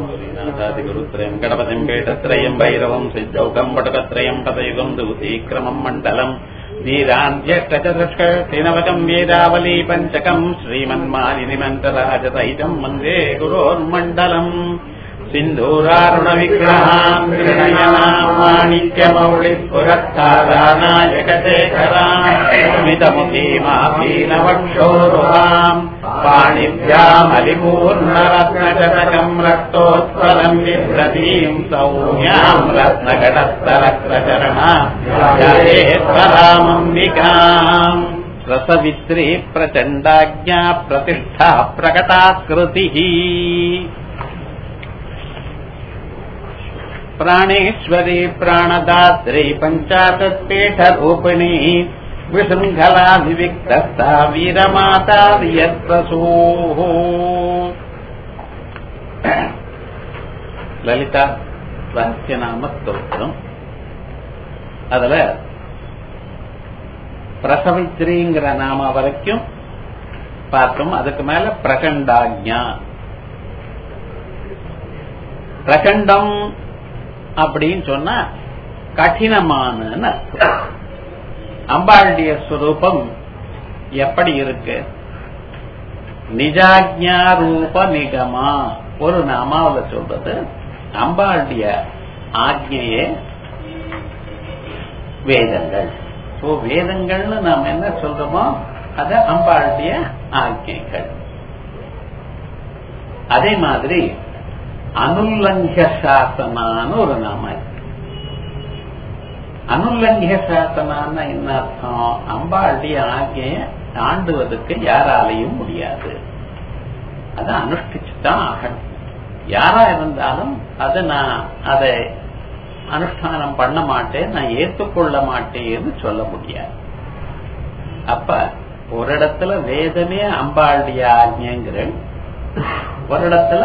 శ్రీనాథాదిగురుత్రయం గణపతిం పీఠత్రయం భైరవం సిద్ధౌకం పటకత్రయం పదయుగం దూతీక్రమం మండలం వీరాంత్యష్టచతుష్కీనవకం వేదావలీ పంచకం శ్రీమన్మాలినిమంతరాజసహితం వందే గురోర్మండలం సింధూరారుణ విగ్రహాం మాపీనవక్షోరుహాం పాణిభ్యామలిపూర్ణరత్నచటకం రక్తోత్పలం బిభ్రతీం సౌమ్యాం రత్నగడస్థలక్రచరణాయేశ్వరామంబికాం రసవిత్రీ ప్రచండాజ్ఞా ప్రతిష్టా ప్రకటాకృతి ప్రాణేశ్వరి ప్రాణదాత్రి పంచాతత్పీఠ రూపిణి విశృంఖలా వివిక్త వీరమాతా వియత్రసూ லலிதா ரகசியநாம ஸ்தோத்திரம் அதுல பிரசவித்ரிங்கிற நாம வரைக்கும் பார்த்தோம் அதுக்கு மேல பிரகண்டாஜ்யா பிரகண்டம் அப்படின்னு சொன்னா கடினமான அம்பாளுடைய ஸ்வரூபம் எப்படி இருக்கு நிஜாஜ்யா ரூப நிகமா ஒரு நாமாவில சொல்றது அம்பாளுடைய ஆக்ஞையே வேதங்கள் சோ வேதங்கள்னு நாம் என்ன சொல்றோமோ அது அம்பாளுடைய ஆக்ஞைகள் அதே மாதிரி அனுல்லங்க சாசனான்னு ஒரு நாம அனுல்லங்க சாசனான்னு என்ன அர்த்தம் அம்பாளுடைய ஆகிய தாண்டுவதற்கு யாராலையும் முடியாது அதை அனுஷ்டிச்சுதான் ஆகணும் யாரா இருந்தாலும் அதை நான் அதை அனுஷ்டானம் பண்ண மாட்டேன் நான் ஏற்றுக்கொள்ள மாட்டேன்னு சொல்ல முடியாது அப்ப ஒரு இடத்துல வேதமே அம்பாளுடைய ஆజ్ఞங்கிற ஒரு இடத்துல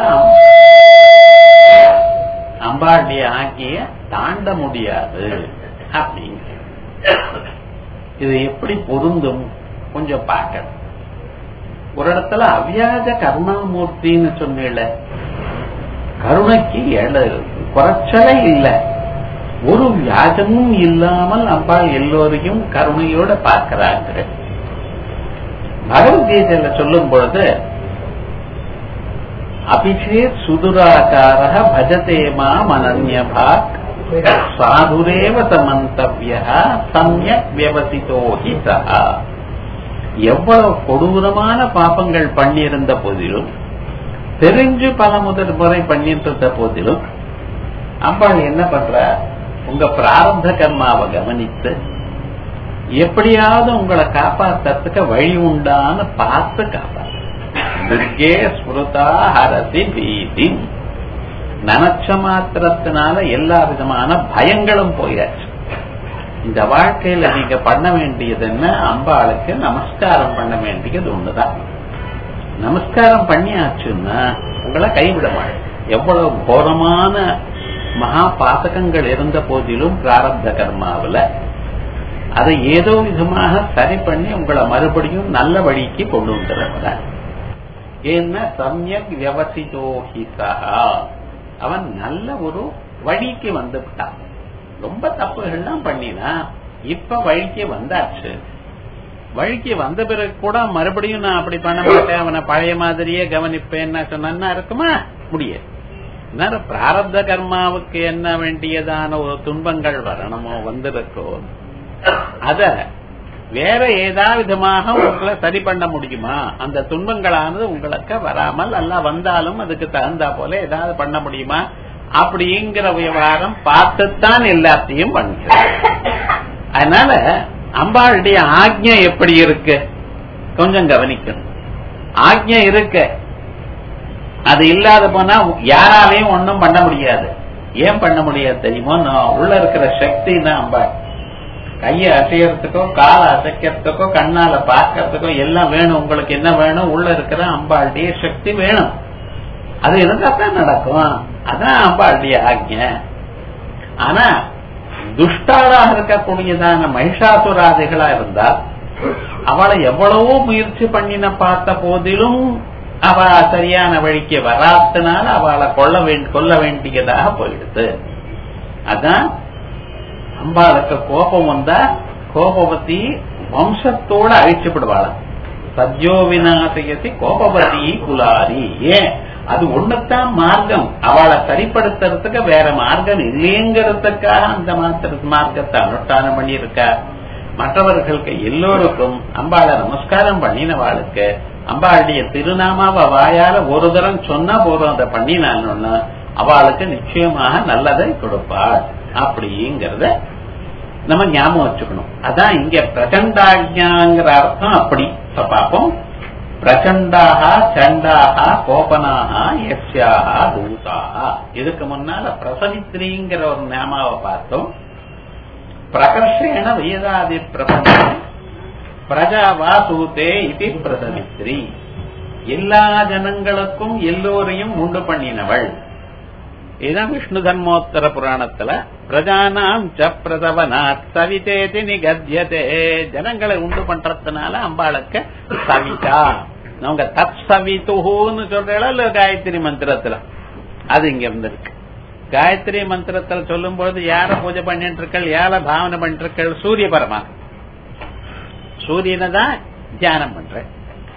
அம்பாளுடைய ஆக்கிய தாண்ட முடியாது அப்படிங்கிற இது எப்படி பொருந்தும் கொஞ்சம் பார்க்கணும் ஒரு இடத்துல அவ்வியாஜ கருணாமூர்த்தின்னு சொன்ன கருணைக்கு குறைச்சலே இல்லை ஒரு வியாஜமும் இல்லாமல் அம்பாள் எல்லோரையும் கருணையோட பார்க்கிறாங்க பகவத்கீதையில சொல்லும் பொழுது அபிஷேத் சுதுராகார பஜதே மாம் அனன்யபாக் சாதுரேவ சமந்தவிய சமயக் வியவசித்தோ ஹி சஹா எவ்வளவு கொடூரமான பாப்பங்கள் பண்ணியிருந்த போதிலும் தெரிஞ்சு பல முதல் முறை பண்ணிட்டு போதிலும் அம்பாள் என்ன பண்ற உங்க பிராரப்த கர்மாவை கவனித்து எப்படியாவது உங்களை காப்பாத்துறதுக்கு வழி உண்டான்னு பார்த்து காப்பாத்து துர்கே ஸ்மிருதா ஹரசி பீதி நினைச்ச மாத்திரத்தினால எல்லா விதமான பயங்களும் போயாச்சு இந்த வாழ்க்கையில நீங்க பண்ண வேண்டியது என்ன அம்பாளுக்கு நமஸ்காரம் பண்ண வேண்டியது ஒண்ணுதான் நமஸ்காரம் பண்ணியாச்சுன்னா உங்களை கைவிட மாட்டேன் எவ்வளவு கோரமான மகா பாதகங்கள் இருந்த போதிலும் பிராரப்த கர்மாவில அதை ஏதோ விதமாக சரி பண்ணி உங்களை மறுபடியும் நல்ல வழிக்கு கொண்டு வந்துடுற ஏன்னா சமயக் வியவசிதோஹிசா அவன் நல்ல ஒரு வழிக்கு வந்து விட்டான் ரொம்ப தப்புகள்லாம் பண்ணினா இப்ப வழிக்கு வந்தாச்சு வழிக்கு வந்த பிறகு கூட மறுபடியும் நான் அப்படி பண்ண மாட்டேன் அவனை பழைய மாதிரியே கவனிப்பேன் சொன்னா இருக்குமா முடியாது பிராரப்த கர்மாவுக்கு என்ன வேண்டியதான ஒரு துன்பங்கள் வரணுமோ வந்திருக்கோ அத வேற ஏதாவது விதமாக உங்களை சரி பண்ண முடியுமா அந்த துன்பங்களானது உங்களுக்கு வராமல் அல்ல வந்தாலும் அதுக்கு தகுந்தா போல ஏதாவது பண்ண முடியுமா அப்படிங்கிற விவகாரம் பார்த்துத்தான் எல்லாத்தையும் பண்ணுகிறேன் அதனால அம்பாளுடைய ஆக்ஞை எப்படி இருக்கு கொஞ்சம் கவனிக்கணும் ஆக்ஞை இருக்கு அது இல்லாத போனா யாராலையும் ஒன்னும் பண்ண முடியாது ஏன் பண்ண முடியாது தெரியுமோ உள்ள இருக்கிற சக்தி தான் அம்பாள் கையை அசையறதுக்கோ காலை அசைக்கிறதுக்கோ கண்ணால பார்க்கறதுக்கோ எல்லாம் வேணும் உங்களுக்கு என்ன வேணும் உள்ள இருக்கிற அம்பாளுடைய சக்தி வேணும் அது இருந்தா தான் நடக்கும் அதான் அம்பாளுடைய ஆக்ஞை ஆனா துஷ்டாளாக இருக்கக்கூடியதான மகிஷாசுராதிகளா இருந்தால் அவளை எவ்வளவோ முயற்சி பண்ணின பார்த்த போதிலும் அவ சரியான வழிக்கு வராதனால அவளை கொல்ல வேண்டி கொல்ல வேண்டியதாக போயிடுது அதான் அம்பாளுக்கு கோபம் வந்தா கோபவதி வம்சத்தோட அழிச்சு விடுவாளாம் சத்யோ விநாசயசி கோபவதி குலாரி ஏன் அது ஒண்ணுத்தான் மார்க்கம் அவளை சரிப்படுத்துறதுக்கு வேற மார்க்கம் இல்லைங்கிறதுக்காக அந்த மாத்திர மார்க்கத்தை அனுஷ்டானம் பண்ணியிருக்கா மற்றவர்களுக்கு எல்லோருக்கும் அம்பாளை நமஸ்காரம் பண்ணினவாளுக்கு அம்பாளுடைய திருநாமாவ வாயால ஒரு தரம் சொன்னா போதும் அதை பண்ணினான்னு அவளுக்கு நிச்சயமாக நல்லதை கொடுப்பாள் அப்படிங்கறத நம்ம ஞாபகம் வச்சுக்கணும் அதான் இங்க பிரச்சண்டாஜாங்கிற அர்த்தம் அப்படி இப்ப பார்ப்போம் பிரச்சண்டாக சண்டாக கோபனாக யஸ்யாக தூதாக இதுக்கு முன்னால பிரசவித்ரிங்கிற ஒரு நாமாவை பார்த்தோம் பிரகர்ஷேண வேதாதி பிரபஞ்சம் பிரஜா வாசூதே இது பிரசவித்ரி எல்லா ஜனங்களுக்கும் எல்லோரையும் உண்டு பண்ணினவள் இதுதான் விஷ்ணு தர்மோத்தர புராணத்துல பிரஜானாம் ச பிரசவனாத் சவிதேதி நிகத்தியதே ஜனங்களை உண்டு பண்றதுனால அம்பாளுக்கு சவிதா அவங்க தத் சவித்துன்னு சொல்றா இல்ல காயத்ரி மந்திரத்துல அது இங்க இருந்திருக்கு காயத்ரி மந்திரத்துல சொல்லும் பொழுது யார பூஜை பண்ணிட்டு இருக்கள் யார பாவனை பண்ணிட்டு இருக்கள் சூரிய பரமா சூரியனை தான் தியானம் பண்றேன்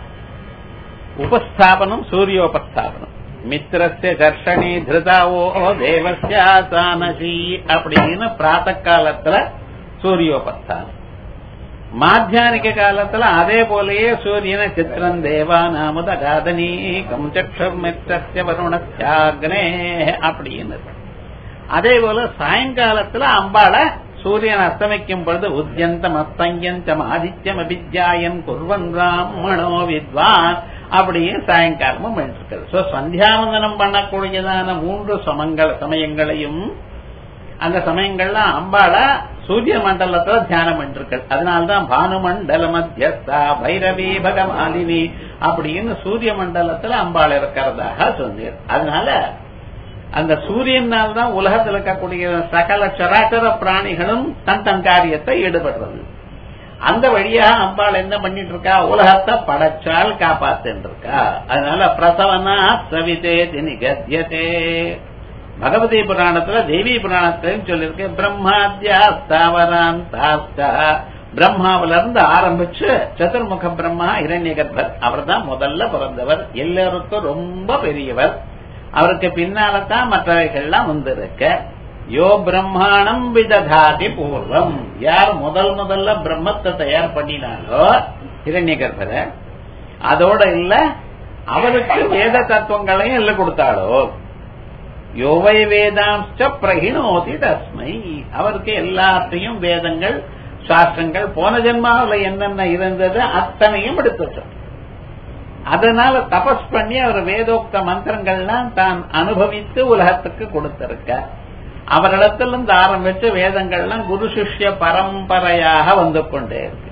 உபஸ்தாபனம் சூரியோபஸ்தாபனம் மித்திரஸ்ய தர்ஷனி திருதாவோ தேவசியாசானசி அப்படின்னு பிராத்த காலத்துல சூரியோபஸ்தானம் மாத்தியானிக காலத்துல அதே போலயே சூரியன சித்திரம் தேவா நாமத காதனி கம்சக்ஷர் மித்திரஸ்ய வருணஸ்யாக்னே அப்படின்னு அதே போல சாயங்காலத்துல அம்பாள சூரியன் அஸ்தமிக்கும் பொழுது உத்தியந்தம் அஸ்தங்கியந்தம் ஆதித்யம் அபித்யாயன் குர்வன் பிராமணோ வித்வான் அப்படியே சாயங்காலமும் பண்ணிருக்கிறது சோ சந்தியாவந்தனம் பண்ணக்கூடியதான மூன்று சமங்கள் சமயங்களையும் அந்த சமயங்கள்ல அம்பாள சூரிய மண்டலத்துல தியானம் பண்ணிருக்கள் அதனால்தான் பானுமண்டல மத்தியஸ்தா பைரவி பகமாலினி அப்படின்னு சூரிய மண்டலத்துல அம்பாள் இருக்கிறதாக சொன்னீர் அதனால அந்த சூரியனால் தான் உலகத்தில் இருக்கக்கூடிய சகல சராச்சர பிராணிகளும் தன் தன் காரியத்தை ஈடுபடுறது அந்த வழியா அம்பாள் என்ன பண்ணிட்டு இருக்கா உலகத்தை படைச்சால் காப்பாத்துட்டு இருக்கா அதனால பிரசவனா சவிதே தினிகத்தியதே பகவதி புராணத்துல தேவி புராணத்திலையும் சொல்லியிருக்கு பிரம்மாத்யா ஸ்தாவராந்தாஸ்தா பிரம்மாவில இருந்து ஆரம்பிச்சு சதுர்முக பிரம்மா இரண்யகர்பர் அவர் தான் முதல்ல பிறந்தவர் எல்லாருக்கும் ரொம்ப பெரியவர் அவருக்கு பின்னால்தான் மற்றவைகள்லாம் வந்திருக்க யோ பிரம்மாணம் விததாதி பூர்வம் யார் முதல் முதல்ல பிரம்மத்தை தயார் பண்ணினாலோ இரண்யகர்பர அதோட இல்ல அவருக்கு வேத தத்துவங்களையும் இல்ல கொடுத்தாளோ யோவை வேதாம்ச பிரகிணோதி தஸ்மை அவருக்கு எல்லாத்தையும் வேதங்கள் சாஸ்திரங்கள் போன ஜென்மாவில் என்னென்ன இருந்தது அத்தனையும் எடுத்துட்டோம் அதனால தபஸ் பண்ணி அவர் வேதோக்த மந்திரங்கள்லாம் தான் அனுபவித்து உலகத்துக்கு கொடுத்திருக்க அவரிடத்திலிருந்து ஆரம்பிச்சு வேதங்கள்லாம் குரு சிஷ்ய பரம்பரையாக வந்து கொண்டே இருக்கு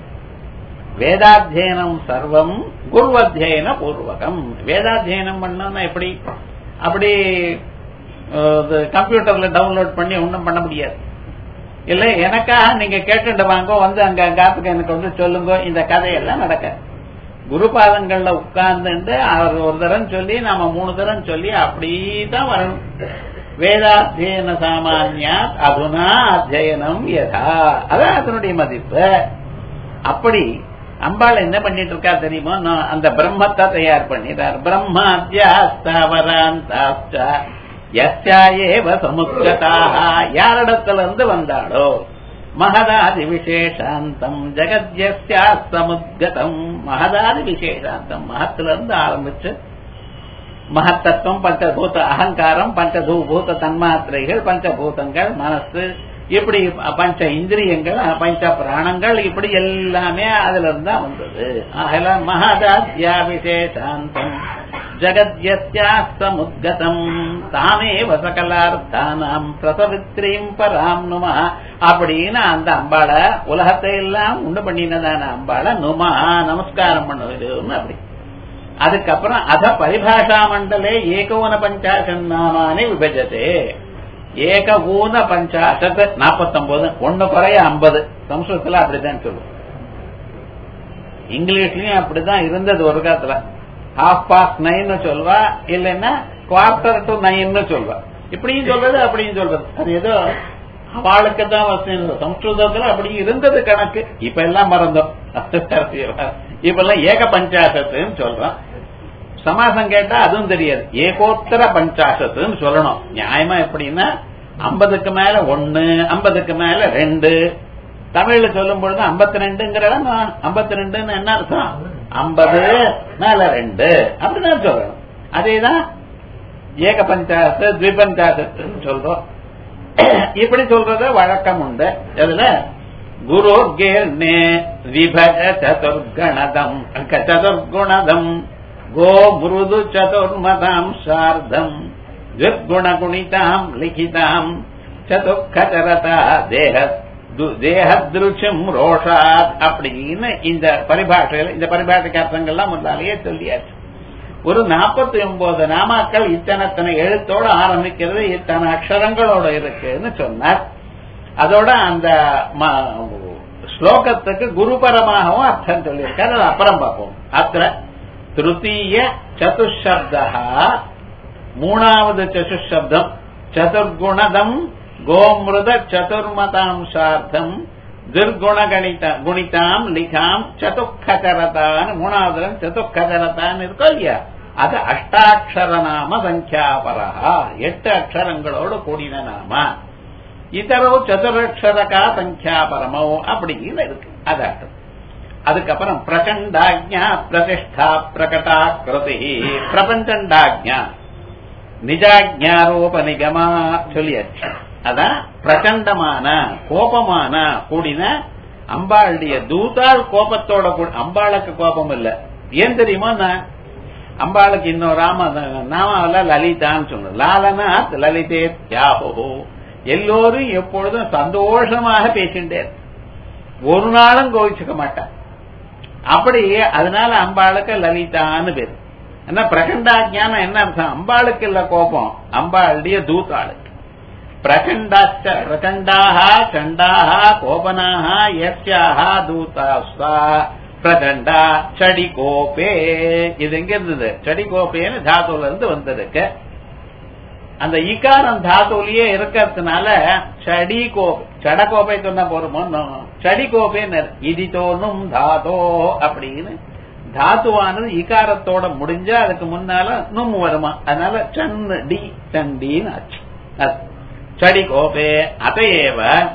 வேதாத்தியனம் சர்வம் குருவத்தியன பூர்வகம் வேதாத்தியனம் பண்ணோம்னா எப்படி அப்படி கம்ப்யூட்டர்ல டவுன்லோட் பண்ணி ஒன்றும் பண்ண முடியாது இல்ல எனக்காக நீங்க கேட்டுட்டு வாங்க வந்து அங்க காத்துக்கு எனக்கு வந்து சொல்லுங்க இந்த கதையெல்லாம் நடக்க குருபாதங்கள்ல உட்கார்ந்துட்டு அவர் ஒரு தரம் சொல்லி நாம மூணு தரம் சொல்லி அப்படிதான் வரணும் வேதாத்தியன சாமானியா அதுனா அத்தியனம் யதா அதான் அதனுடைய மதிப்பு அப்படி அம்பாள் என்ன பண்ணிட்டு இருக்கா தெரியுமா அந்த பிரம்மத்தை தயார் பண்ணிட்டார் பிரம்மாத்தியாஸ்தாவராந்தாஸ்ட யஸ்யாயேவ சமுத்கதாக யாரிடத்துல இருந்து வந்தாளோ மகதாதி விசேஷாந்தம் ஜெகத்யஸ்யா சமுத்கதம் மகதாதி விசேஷாந்தம் மகத்துல இருந்து ஆரம்பிச்சு மகத்தத்துவம் பஞ்சபூத அகங்காரம் பஞ்சபூத தன்மாத்திரைகள் பஞ்சபூதங்கள் மனசு இப்படி பஞ்ச இந்திரியங்கள் பஞ்ச பிராணங்கள் இப்படி எல்லாமே அதுல இருந்தா வந்தது ஆகல மகதாத்யா விசேஷாந்தம் ஜகத்யஸ்யாஸ்தமுத்கதம் தாமே வசகலார்த்தானாம் பிரசவித்ரீம் பராம் நுமா அப்படின்னு அந்த அம்பாள உலகத்தை எல்லாம் உண்டு பண்ணினதான அம்பாள நுமா நமஸ்காரம் பண்ணுவதுன்னு அப்படி அதுக்கப்புறம் அத பரிபாஷா மண்டலே ஏகோன பஞ்சாசன் நாமானே விபஜதே ஏக ஊன பஞ்சாசத் நாற்பத்தொன்பது ஒன்னு குறைய ஐம்பது சம்ஸ்கிருதத்துல அப்படிதான் சொல்லுவோம் இங்கிலீஷ்லயும் அப்படிதான் இருந்தது ஒரு காலத்துல ஹாஃப் பாஸ்ட் நைன்னு சொல்வா இல்லைன்னா குவார்டர் டு நைன்னு சொல்வா இப்படியும் சொல்றது அப்படியும் சொல்றது அது ஏதோ அவளுக்கு தான் வசதி சம்ஸ்கிருதத்துல அப்படி இருந்தது கணக்கு இப்ப எல்லாம் மறந்தோம் இப்ப எல்லாம் ஏக பஞ்சாசத்துன்னு சொல்றோம் சமாசம் கேட்டா அதுவும் தெரியாது ஏகோத்தர பஞ்சாசத்துன்னு சொல்லணும் நியாயமா எப்படின்னா ஐம்பதுக்கு மேல ஒன்னு ஐம்பதுக்கு மேல ரெண்டு தமிழ்ல சொல்லும் பொழுது ஐம்பத்தி ரெண்டுங்கிற ஐம்பத்தி ரெண்டுன்னு என்ன அர்த்தம் ஐம்பது மேல ரெண்டு அப்படிதான் சொல்லணும் அதேதான் ஏக பஞ்சாசத்து த்விபஞ்சாசத்துன்னு சொல்றோம் இப்படி சொல்றது வழக்கம் உண்டு அதுல குரு கேர்ணே விபஜ சதுர்கணதம் சதுர்குணதம் கோ மிருது சதுர்மதாம் சார்தம் துர்குணகுணிதாம் லிகிதாம் சதுக்கரதா தேக தேகத்ருச்சம் ரோஷாத் அப்படின்னு இந்த பரிபாஷையில் இந்த பரிபாஷைக்கு அர்த்தங்கள்லாம் முன்னாலேயே சொல்லியாச்சு ஒரு நாற்பத்தி ஒன்பது நாமாக்கள் இத்தனை எழுத்தோட ஆரம்பிக்கிறது இத்தனை அக்ஷரங்களோட இருக்குன்னு சொன்னார் அதோட அந்த ஸ்லோகத்துக்கு குருபரமாகவும் அர்த்தம் சொல்லியிருக்காரு அது அப்புறம் பார்ப்போம் அத்த திருத்தீய சதுஷப்தா மூணாவது சதுஷப்தம் சதுர்குணதம் கோமிருத சதுர்மதாம்சார்த்தம் துர்குணகணித குணிதாம் லிகாம் சதுக்கதரதான் மூணாவது சதுக்கதரதான் இருக்கோ இல்லையா அது அஷ்டாட்சர நாம சங்கியாபரா எட்டு அக்ஷரங்களோடு கூடின நாம இதரோ சதுரக்ஷரகா சங்கியாபரமோ அப்படின்னு இருக்கு அது அர்த்தம் அதுக்கப்புறம் பிரச்சண்டாஜ்யா பிரதிஷ்டா பிரகடா கிருதி பிரபஞ்சண்டாஜ்யா நிஜாஜ்யாரோப நிகமா சொல்லியாச்சு அதான் பிரச்சண்டமான கோபமான கூடின அம்பாளுடைய தூதாள் கோபத்தோட கூட அம்பாளுக்கு கோபம் இல்ல ஏன் தெரியுமா அம்பாளுக்கு இன்னொரு ராம நாமாவில லலிதான்னு சொல்லணும் லாலநாத் லலிதே தியாகோ எல்லோரும் எப்பொழுதும் சந்தோஷமாக பேசிட்டே ஒரு நாளும் கோவிச்சுக்க மாட்டான் அப்படி அதனால அம்பாளுக்கு லலிதான்னு பேரு என்ன பிரகண்டாஜானம் என்ன அர்த்தம் அம்பாளுக்கு இல்ல கோபம் அம்பாளுடைய தூத்தாளுக்கு பிரகண்டாச்ச பிரகண்டாக சண்டாக கோபனாக யஸ்யாக தூதாஸ்தா பிரகண்டா சடி கோபே இது எங்க இருந்தது சடி கோபேன்னு தாத்துல இருந்து வந்திருக்கு அந்த இகாரம் தாத்துலயே இருக்கிறதுனால சடி கோபை சட கோபை சொன்ன போறோமோ சடி கோபேன்னு இது தோணும் தாதோ அப்படின்னு தாத்துவானது இகாரத்தோட முடிஞ்சா அதுக்கு முன்னால நும் வருமா அதனால சன் டி சண்டின்னு ஆச்சு சடி கோபே அதையேவ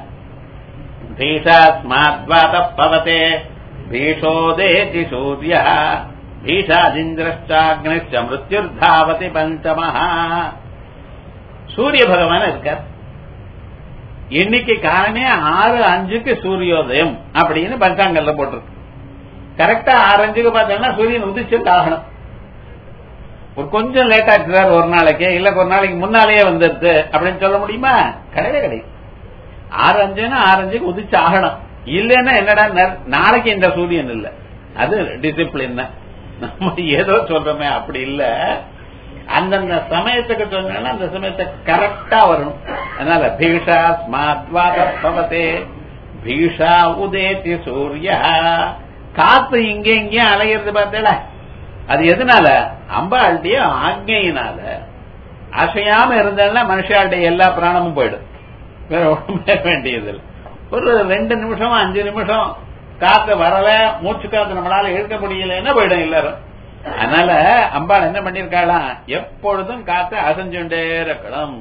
பீஷாஸ்மாத்வாத பவதே பீஷோதேதி சூரிய பீஷாதிந்திரஷ்டாக்னிச்ச மிருத்யுர்தாவதி பஞ்சமஹா சூரிய பகவான் இருக்கார் இன்னைக்கு காலமே ஆறு அஞ்சுக்கு சூரியோதயம் அப்படின்னு பஞ்சாங்கல்ல போட்டிருக்கு கரெக்டா ஆறு அஞ்சுக்கு பார்த்தோம்னா சூரியன் உதிச்சுட்டு ஆகணும் ஒரு கொஞ்சம் லேட் ஆச்சுறாரு ஒரு நாளைக்கு இல்ல ஒரு நாளைக்கு முன்னாலேயே வந்துருது அப்படின்னு சொல்ல முடியுமா கிடையவே கிடையாது ஆறு அஞ்சுன்னா ஆறு அஞ்சுக்கு உதிச்சு ஆகணும் இல்லைன்னா என்னடா நாளைக்கு இந்த சூரியன் இல்ல அது டிசிப்ளின் நம்ம ஏதோ சொல்றோமே அப்படி இல்ல அந்தந்த சமயத்துக்கு சொன்னா அந்த சமயத்தை கரெக்டா வரணும் அதனால பீஷா ஸ்மாத்வாத பவதே பீஷா உதேதி சூரிய காத்து இங்க இங்கேயும் அலையிறது பார்த்தல அது எதனால அம்பாளுடைய ஆக்ஞையினால அசையாம இருந்தாலும் மனுஷாளுடைய எல்லா பிராணமும் போயிடும் வேற ஒண்ணுமே வேண்டியதில்லை ஒரு ரெண்டு நிமிஷம் அஞ்சு நிமிஷம் காத்து வரல மூச்சு காத்து நம்மளால இழுக்க முடியலன்னா போயிடும் எல்லாரும் அதனால அம்பாள் என்ன பண்ணிருக்காளாம் எப்பொழுதும் காத்து அசைஞ்சுட்டே இருக்கணும்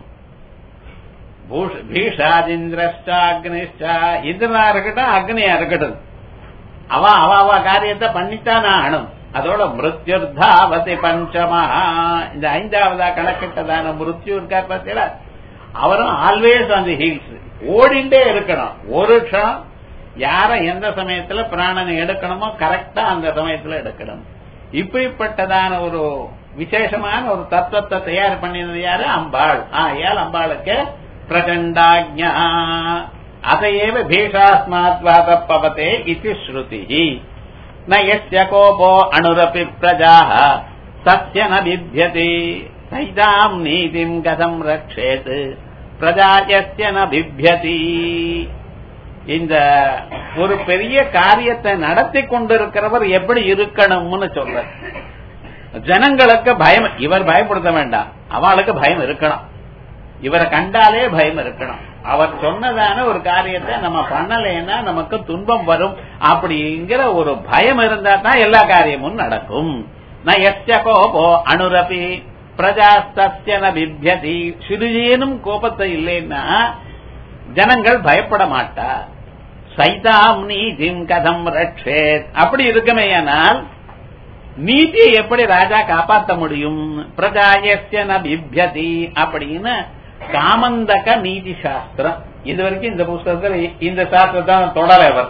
பீஷாதிந்திரஷ்டா அக்னிஷ்டா இந்திரனா இருக்கட்டும் அக்னியா இருக்கட்டும் அவ அவ அவ காரியத்தை பண்ணித்தான் ஆகணும் அதோட மிருத்யுர்தாவதி பஞ்சமா இந்த ஐந்தாவதா கணக்கிட்டதான மிருத்யு இருக்கார் பார்த்தீங்களா அவரும் ஆல்வேஸ் அந்த ஹீல்ஸ் ஓடிண்டே இருக்கணும் ஒரு க்ஷணம் யார எந்த சமயத்துல பிராணனை எடுக்கணுமோ கரெக்டா அந்த சமயத்துல எடுக்கணும் இப்படிப்பட்டதான ஒரு விசேஷமான ஒரு தத்துவத்தை தயார் பண்ணினது யாரு அம்பாள் ஆயால் அம்பாளுக்கு பிரகண்டாஜா அதையேவ பீஷாஸ்மாத்வாத பவதே இது ஸ்ருதி ந எஸ்ய கோபோ அணுரப்பி பிரஜா சத்ய ந பிபியதி சைதாம் நீதிம் கதம் ரக்ஷேத் பிரஜா எஸ்ய ந பிபியதி இந்த ஒரு பெரிய காரியத்தை நடத்தி கொண்டிருக்கிறவர் எப்படி இருக்கணும்னு சொல்ற ஜனங்களுக்கு பயம் இவர் பயப்படுத்த வேண்டாம் அவளுக்கு பயம் இருக்கணும் இவரை கண்டாலே பயம் இருக்கணும் அவர் சொன்னதான ஒரு காரியத்தை நம்ம பண்ணலைன்னா நமக்கு துன்பம் வரும் அப்படிங்கிற ஒரு பயம் இருந்தா தான் எல்லா காரியமும் நடக்கும் ந எச்ச கோபோ அனுரபி பிரஜாஸ்தன பிபியதி சிறிதேனும் கோபத்தை இல்லைன்னா ஜனங்கள் பயப்பட மாட்டா சைதாம் நீதிம் கதம் ரட்சேத் அப்படி இருக்குமேயானால் நீதியை எப்படி ராஜா காப்பாற்ற முடியும் பிரஜாயஸ்யன பிபியதி அப்படின்னு காமந்தக நீதி சாஸ்திரம் இது வரைக்கும் இந்த புஸ்தகத்தில் இந்த சாஸ்திரத்தை தொடர அவர்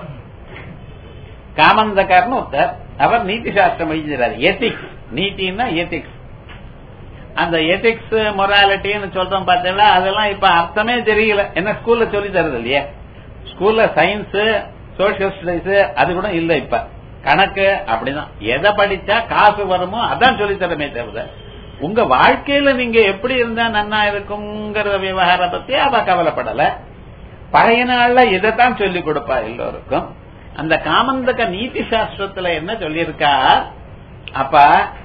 காமந்தகர்னு ஒருத்தர் அவர் நீதி சாஸ்திரம் எழுதுறாரு எத்திக்ஸ் நீதினா எத்திக்ஸ் அந்த எத்திக்ஸ் மொராலிட்டின்னு சொல்றோம் பார்த்தீங்களா அதெல்லாம் இப்ப அர்த்தமே தெரியல என்ன ஸ்கூல்ல சொல்லி தருது இல்லையா ஸ்கூல்ல சயின்ஸ் சோசியல் ஸ்டடிஸ் அது கூட இல்ல இப்ப கணக்கு அப்படிதான் எதை படிச்சா காசு வருமோ அதான் சொல்லி தரமே தவிர உங்க வாழ்க்கையில நீங்க எப்படி இருந்தா நன்னா இருக்குங்கிற விவகாரம் பத்தி அவ கவலைப்படல பழைய நாள்ல இதைத்தான் சொல்லி கொடுப்பா எல்லோருக்கும் அந்த காமந்தக நீதி சாஸ்திரத்துல என்ன சொல்லியிருக்கா அப்ப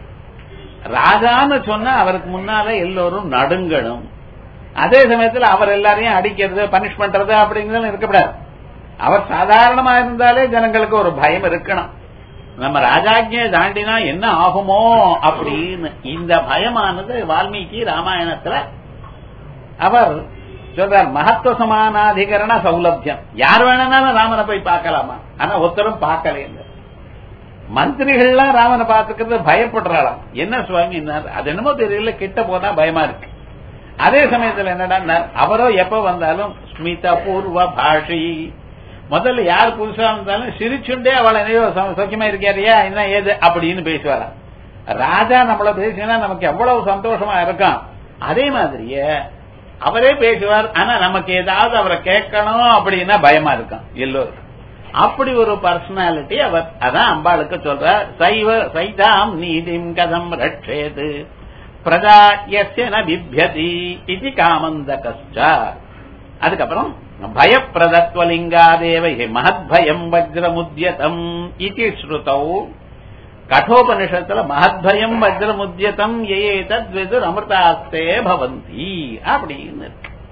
ராஜான்னு சொன்னா அவருக்கு முன்னால எல்லோரும் நடுங்கணும் அதே சமயத்துல அவர் எல்லாரையும் அடிக்கிறது பனிஷ் பண்றது அப்படிங்கிறது இருக்கக்கூடாது அவர் சாதாரணமா இருந்தாலே ஜனங்களுக்கு ஒரு பயம் இருக்கணும் நம்ம ராஜாஜ்ய தாண்டினா என்ன ஆகுமோ அப்படின்னு இந்த பயமானது வால்மீகி ராமாயணத்துல அவர் சொல்றார் மகத்துவ சமானாதிகரண சௌலபியம் யார் வேணும்னாலும் ராமனை போய் பார்க்கலாமா ஆனா ஒருத்தரும் பார்க்கல மந்திரிகள்லாம் ராமனை பார்த்துக்கிறது பயப்படுறாளாம் என்ன சுவாமி அது என்னமோ தெரியல கிட்ட போனா பயமா இருக்கு அதே சமயத்துல என்னடா அவரோ எப்ப வந்தாலும் ஸ்மிதா பூர்வ பாஷி முதல்ல யார் புதுசா வந்தாலும் சிரிச்சுண்டே அவளை என்னையோ சௌக்கியமா இருக்காரியா என்ன ஏது அப்படின்னு பேசுவாராம் ராஜா நம்மள பேசினா நமக்கு எவ்வளவு சந்தோஷமா இருக்கும் அதே மாதிரியே அவரே பேசுவார் ஆனா நமக்கு ஏதாவது அவரை கேட்கணும் அப்படின்னா பயமா இருக்கும் எல்லோருக்கும் அப்படி ஒரு பர்சனாலிட்டி அவர் அதான் அம்பாளுக்கு சொல்ற சைவ சைதாம் நீதிம் கதம் ரட்சேது பிரஜா எஸ்யன பிபியதி இது காமந்த கஷ்டா அதுக்கப்புறம் பயப்பிரதத்வலிங்காதேவ மகத் பயம் வஜ்ரமுத்யதம் இது ஸ்ருதௌ கட்டோபனிஷத்துல மகத்பயம் வஜ்ரமுத்யதம் ஏ தத்விது அமிர்தாஸ்தே பவந்தி அப்படின்னு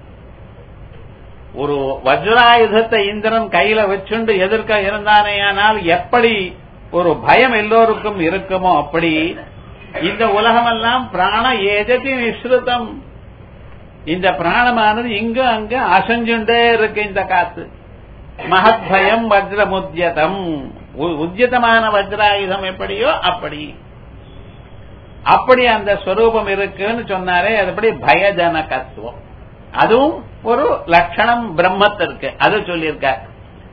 ஒரு வஜ்ராயுதத்தை இந்திரன் கையில வச்சுண்டு எதிர்க்க இருந்தானேயானால் எப்படி ஒரு பயம் எல்லோருக்கும் இருக்குமோ அப்படி இந்த உலகமெல்லாம் பிராண ஏஜதி நிஸ்ருதம் இந்த பிராணமானது இங்க அங்க அசஞ்சுண்டே இருக்கு இந்த காத்து மகத் பயம் வஜ்ரமுத்யதம் உத்தியதமான வஜ்ராயுதம் எப்படியோ அப்படி அப்படி அந்த ஸ்வரூபம் இருக்குன்னு சொன்னாரே அதுபடி பயஜனகத்துவம் அதுவும் ஒரு லட்சணம் பிரம்மத்திற்கு அது சொல்லியிருக்கார்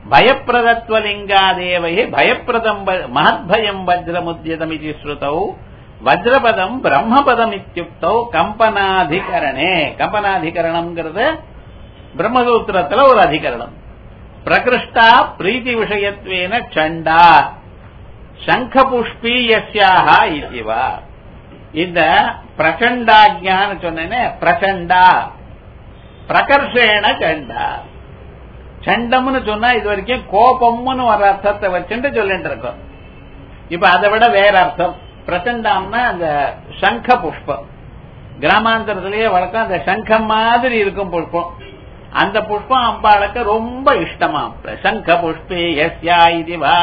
பயப்பிரதத்வலிங்காதேவையே பயப்பிரதம் மகத் பயம் வஜ்ரமுத்யதம் இது ஸ்ருதௌ வஜ்ரபதம் பிரம்மபதம் இத்தியுக்தோ கம்பனாதிகரணே கம்பனாதிகரணம்ங்கிறது பிரம்மசூத்திரத்துல ஒரு அதிகரணம் பிரகிருஷ்டா பிரீத்தி விஷயத்வேன சண்டா சங்க புஷ்பி யஸ்யாக இதுவா இந்த பிரச்சண்டாஜான்னு சொன்னேனே பிரச்சண்டா பிரகர்ஷேண சண்டா சண்டம்னு சொன்னா இது வரைக்கும் கோபம்னு ஒரு அர்த்தத்தை வச்சுட்டு சொல்லிட்டு இருக்கோம் இப்ப அதை விட வேற அர்த்தம் பிரச்சண்டாம்னா அந்த சங்க புஷ்பம் கிராமாந்தரத்திலேயே வழக்கம் அந்த சங்கம் மாதிரி இருக்கும் புஷ்பம் அந்த புஷ்பம் அம்பாளுக்கு ரொம்ப இஷ்டமா சங்க புஷ்பே எஸ்யா இதுவா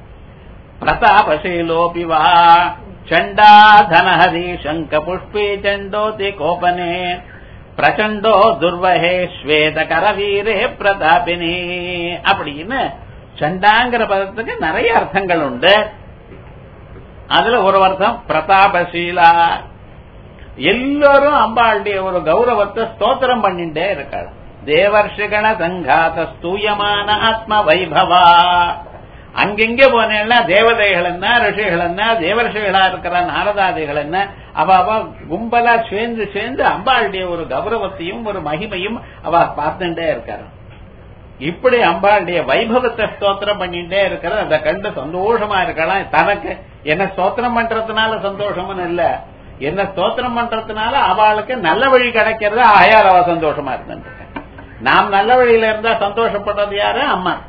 பிரதாபசீலோபி வா சண்டா தனஹரி சங்க புஷ்பே சண்டோதி கோபனே பிரச்சண்டோ துர்வஹே ஸ்வேத கரவீரே பிரதாபினி அப்படின்னு சண்டாங்கிற பதத்துக்கு நிறைய அர்த்தங்கள் உண்டு அதுல ஒரு அர்த்தம் பிரதாபசீலா எல்லாரும் அம்பாளுடைய ஒரு கௌரவத்தை ஸ்தோத்திரம் பண்ணிட்டே இருக்காள் தேவர்ஷிகண சங்காத ஸ்தூயமான ஆத்ம வைபவா அங்கெங்கே போனேன்னா தேவதைகள் என்ன ரிஷிகள் என்ன தேவர்ஷிகளா இருக்கிற நாரதாதிகள் என்ன அவ அவ கும்பலா சேர்ந்து சேர்ந்து அம்பாளுடைய ஒரு கௌரவத்தையும் ஒரு மகிமையும் அவ பார்த்துட்டே இருக்காரு இப்படி அம்பாளுடைய வைபவத்தை ஸ்தோத்திரம் பண்ணிட்டே இருக்கிற அதை கண்டு சந்தோஷமா இருக்கலாம் தனக்கு என்ன ஸ்தோத்திரம் பண்றதுனால சந்தோஷம்னு இல்ல என்ன ஸ்தோத்திரம் பண்றதுனால அவளுக்கு நல்ல வழி கிடைக்கிறது ஆயால் அவ சந்தோஷமா இருந்துட்டு நாம் நல்ல வழியில இருந்தா சந்தோஷப்படுறது யாரு அம்மா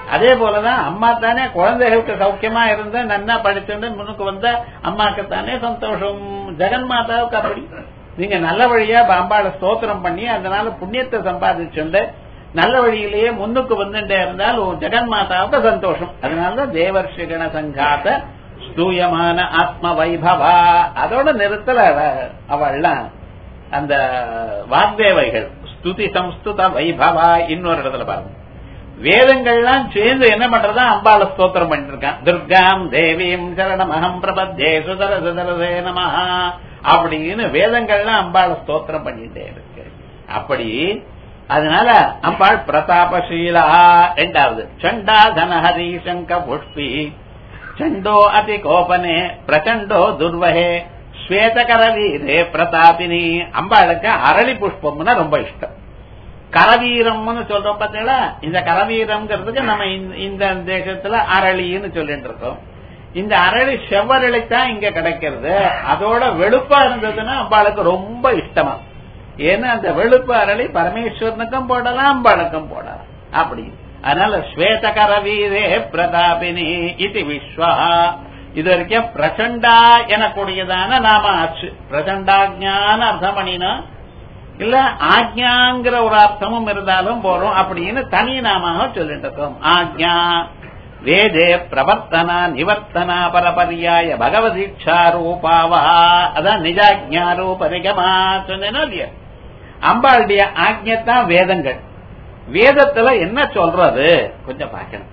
அதே போலதான் அம்மா தானே குழந்தைகளுக்கு சௌக்கியமா இருந்து நன்னா படிச்சுட்டு முன்னுக்கு வந்த அம்மாக்கு தானே சந்தோஷம் ஜெகன் மாதாவுக்கு அப்படி நீங்க நல்ல வழியா அம்பாளை ஸ்தோத்திரம் பண்ணி அதனால புண்ணியத்தை சம்பாதிச்சுண்டு நல்ல வழியிலேயே முன்னுக்கு வந்துட்டே இருந்தால் உன் ஜெகன் மாதாவுக்கு சந்தோஷம் அதனாலதான் தேவர்ஷி கண சங்காத ஸ்தூயமான ஆத்ம வைபவா அதோட நிறுத்தல அவ- அவள்லாம் அந்த வாக்தேவைகள் ஸ்துதி சம்ஸ்துத வைபவா இன்னொரு இடத்துல பாருங்க வேதங்கள்லாம் சேர்ந்து என்ன பண்றதா அம்பாள ஸ்தோத்திரம் பண்ணிட்டு இருக்கான் துர்காம் தேவீம் சரணமகம் பிரபத்தே சுதர சுதரசே நமஹா அப்படின்னு வேதங்கள்லாம் அம்பாள ஸ்தோத்திரம் பண்ணிட்டே இருக்கு அப்படி அதனால அம்பாள் பிரதாபசீலா ரெண்டாவது சண்டா தனஹரி சங்க புஷ்பி சண்டோ அதி கோபனே பிரச்சண்டோ துர்வகே ஸ்வேதகரவீரே பிரதாபினி அம்பாளுக்கு அரளி புஷ்பம்னா ரொம்ப இஷ்டம் கரவீரம்னு சொல்றோம் பாத்தீங்களா இந்த கரவீரம்ங்கிறதுக்கு நம்ம இந்த- இந்த தேசத்துல அரளின்னு சொல்லிட்டு இருக்கோம் இந்த அரளி செவ்வரளித்தான் இங்க கிடைக்கிறது அதோட வெளுப்பா இருந்ததுன்னா அம்பாளுக்கு ரொம்ப இஷ்டமா ஏன்னா அந்த வெளுப்பு அரளி பரமேஸ்வரனுக்கும் போடலாம் அம்பாளுக்கும் போடலாம் அப்படி அதனால ஸ்வேதகர வீரே பிரதாபினி இது விஸ்வா இது வரைக்கும் பிரச்சண்டா எனக்கூடியதான நாம ஆச்சு பிரச்சண்டாஜான அர்த்தம் பண்ணினா இல்ல ஆக்ஞாங்கிற ஒரு அர்த்தமும் இருந்தாலும் போறோம் அப்படின்னு தனி நாமாக சொல்லிட்டு இருக்கோம் ஆக்ஞா வேதே பிரவர்த்தனா நிவர்த்தனா பரபரியாய பகவதீட்சா ரூபாவா அதான் நிஜாஜ்ஞா ரூபரிகமா சொன்னேன்னா இல்லையா அம்பாளுடைய ஆக்ஞத்தான் வேதங்கள் வேதத்துல என்ன சொல்றது கொஞ்சம் பார்க்கணும்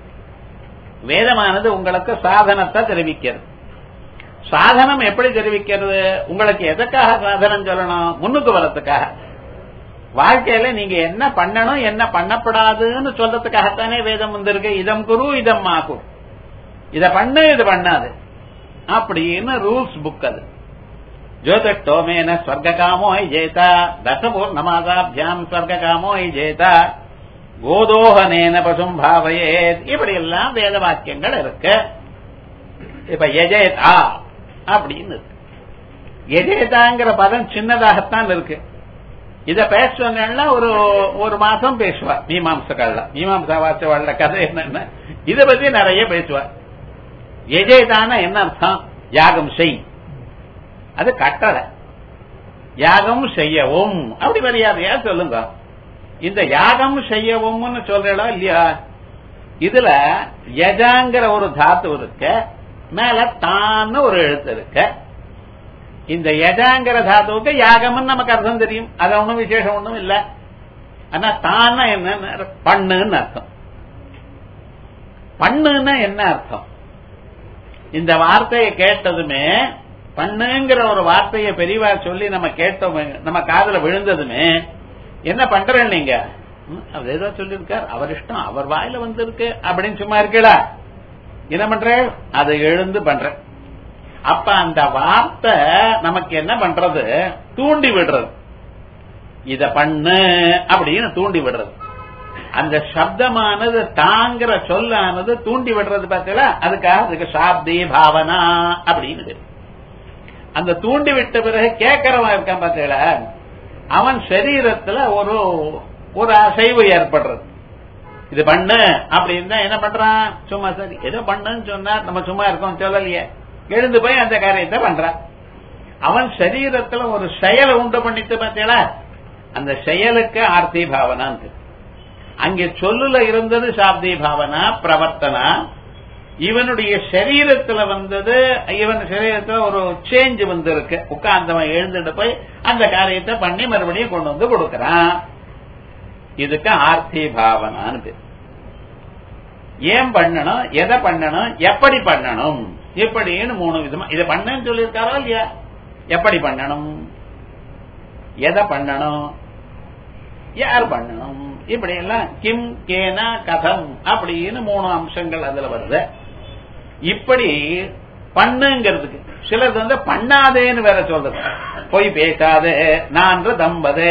வேதமானது உங்களுக்கு சாதனத்தை தெரிவிக்கிறது சாதனம் எப்படி தெரிவிக்கிறது உங்களுக்கு எதுக்காக சாதனம் சொல்லணும் முன்னுக்கு வரத்துக்காக வாழ்க்கையில நீங்க என்ன பண்ணணும் என்ன பண்ணப்படாதுன்னு சொல்றதுக்காகத்தானே வேதம் வந்திருக்கு இதம் குரு இதம் மாகு இத பண்ணு இது பண்ணாது அப்படின்னு ரூல்ஸ் புக் அது ஜோதிஷ்டோமேன ஸ்வர்காமோ ஐ ஜேதா தசபூர்ணமாதாபியாம் ஸ்வர்காமோ ஐ ஜேதா கோதோகனேன பசும் பாவையேத் இப்படி எல்லாம் வேத வாக்கியங்கள் இருக்கு இப்ப எஜேதா அப்படின்னு இருக்கு எஜேதாங்கிற பதம் சின்னதாகத்தான் இருக்கு இத பேச சொன்னா ஒரு ஒரு மாசம் பேசுவா மீமாம்சக்கள்ல மீமாம்சா வாசவாள்ல கதை என்னன்னா இத பத்தி நிறைய பேசுவா எஜேதான என்ன அர்த்தம் யாகம் செய் அது கட்டளை யாகம் செய்யவும் அப்படி மரியாதையா சொல்லுங்க இந்த யாகம் செய்யவும்னு சொல்றா இல்லையா இதுல யஜாங்கிற ஒரு தாத்து இருக்கு மேல தான்னு ஒரு எழுத்து இருக்கு இந்த யஜாங்கிற தாத்துவுக்கு யாகம்னு நமக்கு அர்த்தம் தெரியும் அது ஒண்ணும் விசேஷம் ஒண்ணும் இல்ல ஆனா தான்னா என்ன பண்ணுன்னு அர்த்தம் பண்ணுன்னா என்ன அர்த்தம் இந்த வார்த்தையை கேட்டதுமே பண்ணுங்கிற ஒரு வார்த்தையை பெரியவா சொல்லி நம்ம கேட்டோமே நம்ம காதுல விழுந்ததுமே என்ன பண்றேன் நீங்க ம், அவர் ஏதோ சொல்லியிருக்கார் அவர் இஷ்டம் அவர் வாயில வந்திருக்கு அப்படின்னு சும்மா இருக்கடா என்ன பண்ற அதை எழுந்து பண்ற அப்ப அந்த வார்த்தை நமக்கு என்ன பண்றது தூண்டி விடுறது இத பண்ணு அப்படின்னு தூண்டி விடுறது அந்த சப்தமானது தாங்கிற சொல்லானது தூண்டி விடுறது பார்த்தீங்களா அதுக்காக அதுக்கு சாப்தி பாவனா அப்படின்னு பேரு. அந்த தூண்டி விட்ட பிறகு கேட்கறவன் இருக்கான் பார்த்தீங்களா அவன் சரீரத்துல ஒரு ஒரு அசைவு ஏற்படுறது இது பண்ணு அப்படின்னு என்ன பண்றான் சும்மா சரி ஏதோ பண்ணுன்னு சொன்னா நம்ம சும்மா இருக்கோம் சொல்லலையே எழுந்து போய் அந்த காரியத்தை பண்றான் அவன் சரீரத்துல ஒரு செயலை உண்டு பண்ணிட்டு பார்த்தீங்களா அந்த செயலுக்கு ஆர்த்தி பாவனான்னு அங்கே சொல்லுல இருந்தது சாப்தி பாவனா பிரவர்த்தனா இவனுடைய சரீரத்துல வந்தது இவன் சரீரத்துல ஒரு சேஞ்ச் வந்து இருக்கு உட்கார்ந்தவன் எழுந்துட்டு போய் அந்த காரியத்தை பண்ணி மறுபடியும் கொண்டு வந்து கொடுக்கறான் இதுக்கு ஆர்த்தி பாவனான்னு பேர் ஏன் பண்ணணும் எதை பண்ணணும் எப்படி பண்ணணும் இப்படின்னு மூணு விதமா இதை பண்ணன்னு சொல்லியிருக்காரோ இல்லையா எப்படி பண்ணணும் எதை பண்ணணும் யார் பண்ணணும் இப்படி எல்லாம் கிம் கேனா கதம் அப்படின்னு மூணு அம்சங்கள் அதுல வருது இப்படி பண்ணுங்கிறதுக்கு சிலது வந்து பண்ணாதேன்னு வேற சொல்றது போய் பேசாதே நான் தம்பதே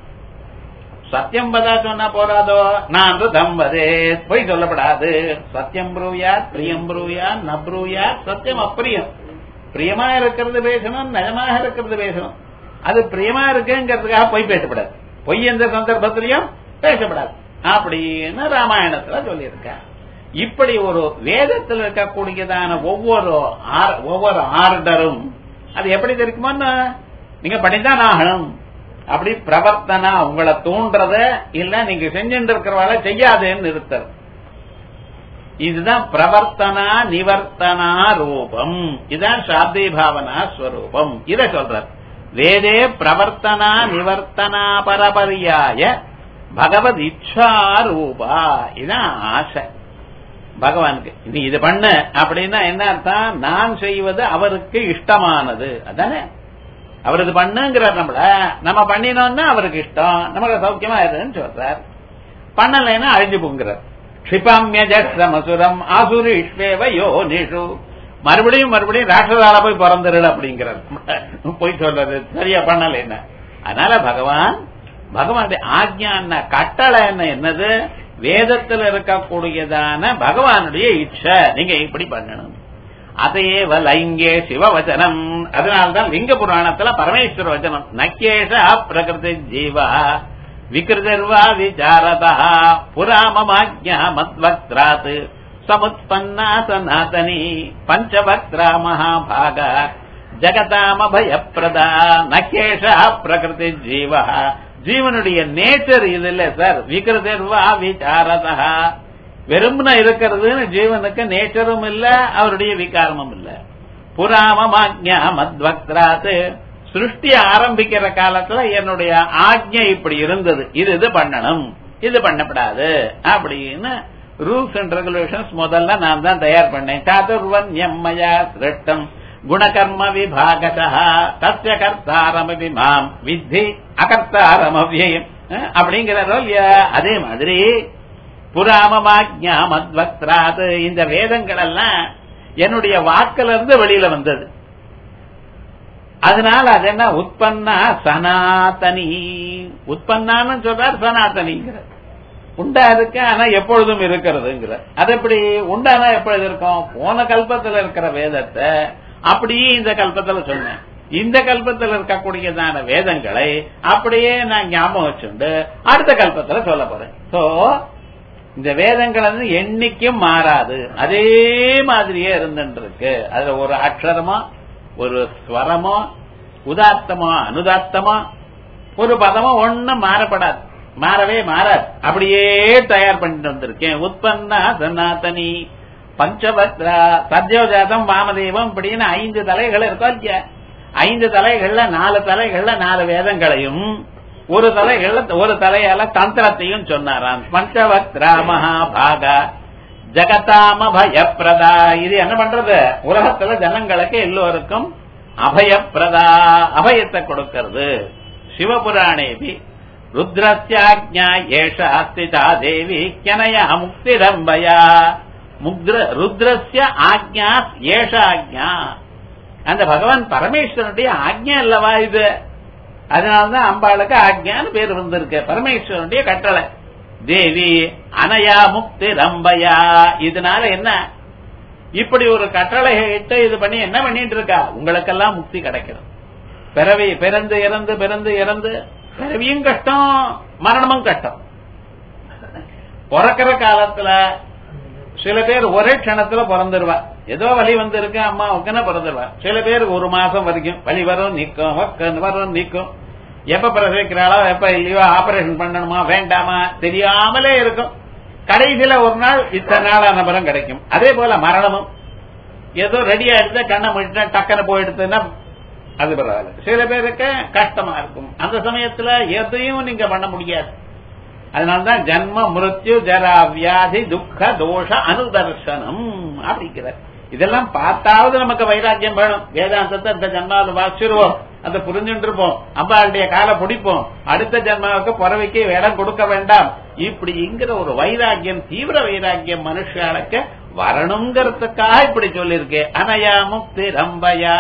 சத்தியம் பதா சொன்னா போறாதோ நான் தம்பதே போய் சொல்லப்படாது சத்தியம் ப்ரூயாத் பிரியம் ப்ரூயாத் ந ப்ரூயாத் சத்தியம் அப்பிரியம் பிரியமா இருக்கிறது பேசணும் நயமாக இருக்கிறது பேசணும் அது பிரியமா இருக்குங்கிறதுக்காக பொய் பேசப்படாது பொய் எந்த சந்தர்ப்பத்திலையும் பேசப்படாது அப்படின்னு ராமாயணத்துல சொல்லியிருக்கார் இப்படி ஒரு வேதத்தில் இருக்கக்கூடியதான ஒவ்வொரு ஆர்- ஒவ்வொரு ஆர்டரும் அது எப்படி இருக்குமோன்னு நீங்க பண்ணிதான் ஆகணும் அப்படி பிரவர்த்தனா உங்களை தூண்டுறத இல்ல நீங்க செஞ்சுட்டு இருக்கிறவால செய்யாதேன்னு நிறுத்தல் இதுதான் பிரவர்த்தனா நிவர்த்தனா ரூபம் இதுதான் சாப்தி பாவனா ஸ்வரூபம் இத சொல்றார் வேதே பிரவர்த்தனா நிவர்த்தனா பரபரியாய பகவத் இச்சா ரூபா இதுதான் ஆசை பகவானுக்கு நீ இது பண்ண அப்படின்னா என்ன அர்த்தம் நான் செய்வது அவருக்கு இஷ்டமானது அதானே அவர் இது பண்ணுங்கிறார் நம்மள நம்ம பண்ணினோம்னா அவருக்கு இஷ்டம் நமக்கு சௌக்கியமா இருக்குன்னு சொல்றார் பண்ணலைன்னா அழிஞ்சு போங்கிறார் க்ஷிபாமியஜமசுரம் ஆசுரீஷ்வேவ யோ நிஷு மறுபடியும் மறுபடியும் ராட்சதால போய் பிறந்துருடு அப்படிங்கிறார் போய் சொல்றது சரியா பண்ணல என்ன அதனால பகவான் பகவானுடைய ஆக்ஞான கட்டளை என்ன என்னது வேதத்தில் இருக்கக்கூடியதான பகவானுடைய இச்சை நீங்க இப்படி பண்ணணும் அதையே லைங்கே சிவவச்சனம் அதனால்தான் லிங்க புராணத்துல பரமேஸ்வர வச்சனம் நக்கேஷ பிரகிருதி ஜீவா விகிருதிர்வா விசாரதா புராமமாஜ்யா மத்வக்ராத் சமுத்பன்னா சனாதனி பஞ்சவக்ரா மகாபாக ஜகதாமபயப்பிரதா நக்கேஷ பிரகிருதி ஜீவா ஜீவனுடைய நேச்சர் இது இல்ல சார் விகிருதிர்வா விசாரதா வெறும்னா இருக்கிறதுன்னு ஜீவனுக்கு நேச்சரும் இல்ல அவருடைய விகாரமும் இல்ல புராமமாஜ்யா மத்வக்ராத் சிருஷ்டி ஆரம்பிக்கிற காலத்துல என்னுடைய ஆக்ஞை இப்படி இருந்தது இது இது பண்ணணும் இது பண்ணப்படாது அப்படின்னு ரூல்ஸ் அண்ட் ரெகுலேஷன்ஸ் முதல்ல நான் தான் தயார் பண்ணேன் சாதுர்வன் எம்மயா சிருஷ்டம் குணகர்ம விபாகசா தஸ்ய கர்த்தாரமபி மாம் வித்தி அகர்த்தாரமவியம் அப்படிங்கிறாரோ இல்லையா அதே மாதிரி புராமமாஜ்யா மத்வக்ராத் இந்த வேதங்கள் எல்லாம் என்னுடைய வாக்குல இருந்து வெளியில வந்தது அதனால அது என்ன உற்பன்னா சனாதனி உற்பன்னான்னு சொல்றார் சனாதனிங்கிறார் உண்டா இருக்கு ஆனா எப்பொழுதும் இருக்கிறதுங்கிற அது எப்படி உண்டானா எப்பொழுது இருக்கும் போன கல்பத்துல இருக்கிற வேதத்தை அப்படியே இந்த கல்பத்துல சொன்னேன் இந்த கல்பத்தில் இருக்கக்கூடியதான வேதங்களை அப்படியே நான் ஞாபகம் வச்சுண்டு அடுத்த கல்பத்துல சொல்ல போறேன் சோ இந்த வேதங்கள் வந்து என்னைக்கும் மாறாது அதே மாதிரியே இருந்துட்டு இருக்கு அதுல ஒரு அக்ஷரமோ ஒரு ஸ்வரமோ உதாத்தமோ அனுதாத்தமோ ஒரு பதமோ ஒண்ணும் மாறப்படாது மாறவே மாறாது அப்படியே தயார் பண்ணிட்டு வந்திருக்கேன் உற்பன்னா சனாதனி பஞ்சபத்ரா சத்யோஜாதம் வாமதேவம் இப்படின்னு ஐந்து தலைகள் இருக்கோ இல்லையா ஐந்து தலைகள்ல நாலு தலைகள்ல நாலு வேதங்களையும் ஒரு தலைகள்ல ஒரு தலையால தந்திரத்தையும் சொன்னாராம் பஞ்சவக்ரா மகாபாகா ஜகதாம பயப்பிரதா இது என்ன பண்றது உலகத்துல ஜனங்களுக்கு எல்லோருக்கும் அபயப்பிரதா அபயத்தை கொடுக்கிறது சிவபுராணேபி ருத்ரஸ்யாஜ்ஞா ஏஷ அஸ்திதா தேவி கனயா முக்திரம்பயா முக்ர ருத்ரஸ்ய ஆக்ஞா ஏஷ ஆக்ஞா அந்த பகவான் பரமேஸ்வரனுடைய ஆக்ஞா அல்லவா இது அதனாலதான் அம்பாளுக்கு ஆக்ஞான்னு பேர் வந்திருக்கு பரமேஸ்வரனுடைய கட்டளை தேவி அனயா முக்தி ரம்பயா இதனால என்ன இப்படி ஒரு கட்டளை இட்டு இது பண்ணி என்ன பண்ணிட்டு இருக்கா உங்களுக்கெல்லாம் முக்தி கிடைக்கிறது பிறவி பிறந்து இறந்து பிறந்து இறந்து பிறவியும் கஷ்டம் மரணமும் கஷ்டம் பிறக்கிற காலத்துல சில பேர் ஒரே க்ஷணத்துல பிறந்துருவா ஏதோ வலி வந்திருக்கு அம்மா உக்கன பிறந்துருவா சில பேர் ஒரு மாசம் வரைக்கும் வலி வரும் நிக்கும் ஒக்கன் வரும் நிக்கும் எப்ப பிரசவிக்கிறாளோ எப்ப இல்லையோ ஆபரேஷன் பண்ணணுமா வேண்டாமா தெரியாமலே இருக்கும் கடைசியில ஒரு நாள் இத்தனை நாள் நபரம் கிடைக்கும் அதே போல மரணமும் ஏதோ ரெடியா எடுத்த கண்ணை முடிச்சா டக்குன்னு போயிடுதுன்னா அது பரவாயில்ல சில பேருக்கு கஷ்டமா இருக்கும் அந்த சமயத்துல எதையும் நீங்க பண்ண முடியாது அதனாலதான் ஜன்ம மிருத்யு ஜரா வியாதி துக்க தோஷ அனுதர்சனம் அப்படிங்கிற இதெல்லாம் பார்த்தாவது நமக்கு வைராக்கியம் வேணும் வேதாந்தத்தை இந்த ஜன்மாவில் வாசிடுவோம் அதை புரிஞ்சுட்டு இருப்போம் அம்பாளுடைய காலை பிடிப்போம் அடுத்த ஜன்மாவுக்கு புறவைக்கு இடம் கொடுக்க வேண்டாம் இப்படிங்கிற ஒரு வைராக்கியம் தீவிர வைராக்கியம் மனுஷாளுக்கு வரணுங்கிறதுக்காக இப்படி சொல்லிருக்கு அனயா முக்தி ரம்பயா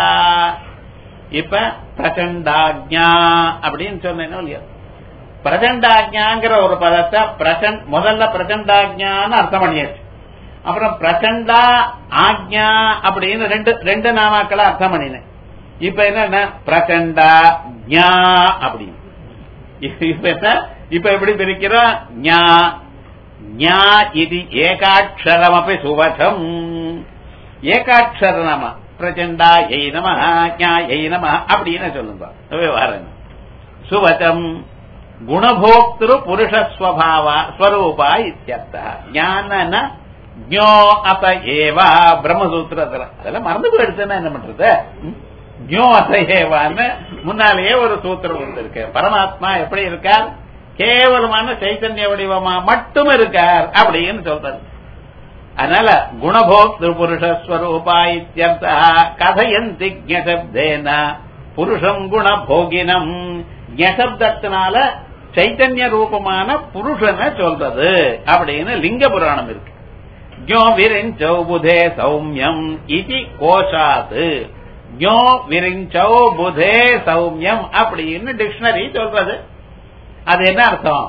இப்ப பிரச்சண்டாஜ்ஞா அப்படின்னு சொன்னேனோ இல்லையா பிரச்சண்டாஜ்ஞாங்கிற ஒரு பதத்தை பிரச்சண்ட் முதல்ல பிரச்சண்டாஜ்ஞான்னு அர்த்தம் பண்ணியாச்சு அப்புறம் பிரச்சண்டா ஆக்ஞா அப்படின்னு ரெண்டு ரெண்டு நாமாக்களை அர்த்தம் பண்ணினேன் இப்ப என்ன பிரச்சண்டா ஞா அப்படின்னு இப்ப என்ன இப்ப எப்படி பிரிக்கிறோம் ஞா ஞா இது ஏகாட்சரமபி சுவசம் ஏகாட்சர நம பிரச்சண்டா எய் நம ஞா எய் நம அப்படின்னு சொல்லுங்க விவகாரம் சுவச்சம் குணபோக்திரு புருஷஸ்வபாவ ஸ்வரூபா இத்தியர்த்த ஞான ஜோ அத ஏவா பிரம்மசூத்திரத்துல அதெல்லாம் மறந்து போயிடுச்சுன்னா என்ன பண்றது ஜோ அத ஏவான்னு முன்னாலேயே ஒரு சூத்திரம் வந்திருக்கு பரமாத்மா எப்படி இருக்கார் கேவலமான சைத்தன்ய வடிவமா மட்டும் இருக்கார் அப்படின்னு சொல்றது அதனால குணபோக்திரு புருஷஸ்வரூபா இத்தியர்த்த கதையந்தி ஜசப்தேன புருஷம் குணபோகினம் ஞசப்தத்தினால சைத்தன்ய ரூபமான புருஷனை சொல்றது அப்படின்னு லிங்க புராணம் இருக்கு ஜோ விரிஞ்சௌ புதே சௌமியம் இது கோஷாத்து ஜோ விரிஞ்சௌ புதே சௌமியம் அப்படின்னு டிக்ஷனரி சொல்றது அது என்ன அர்த்தம்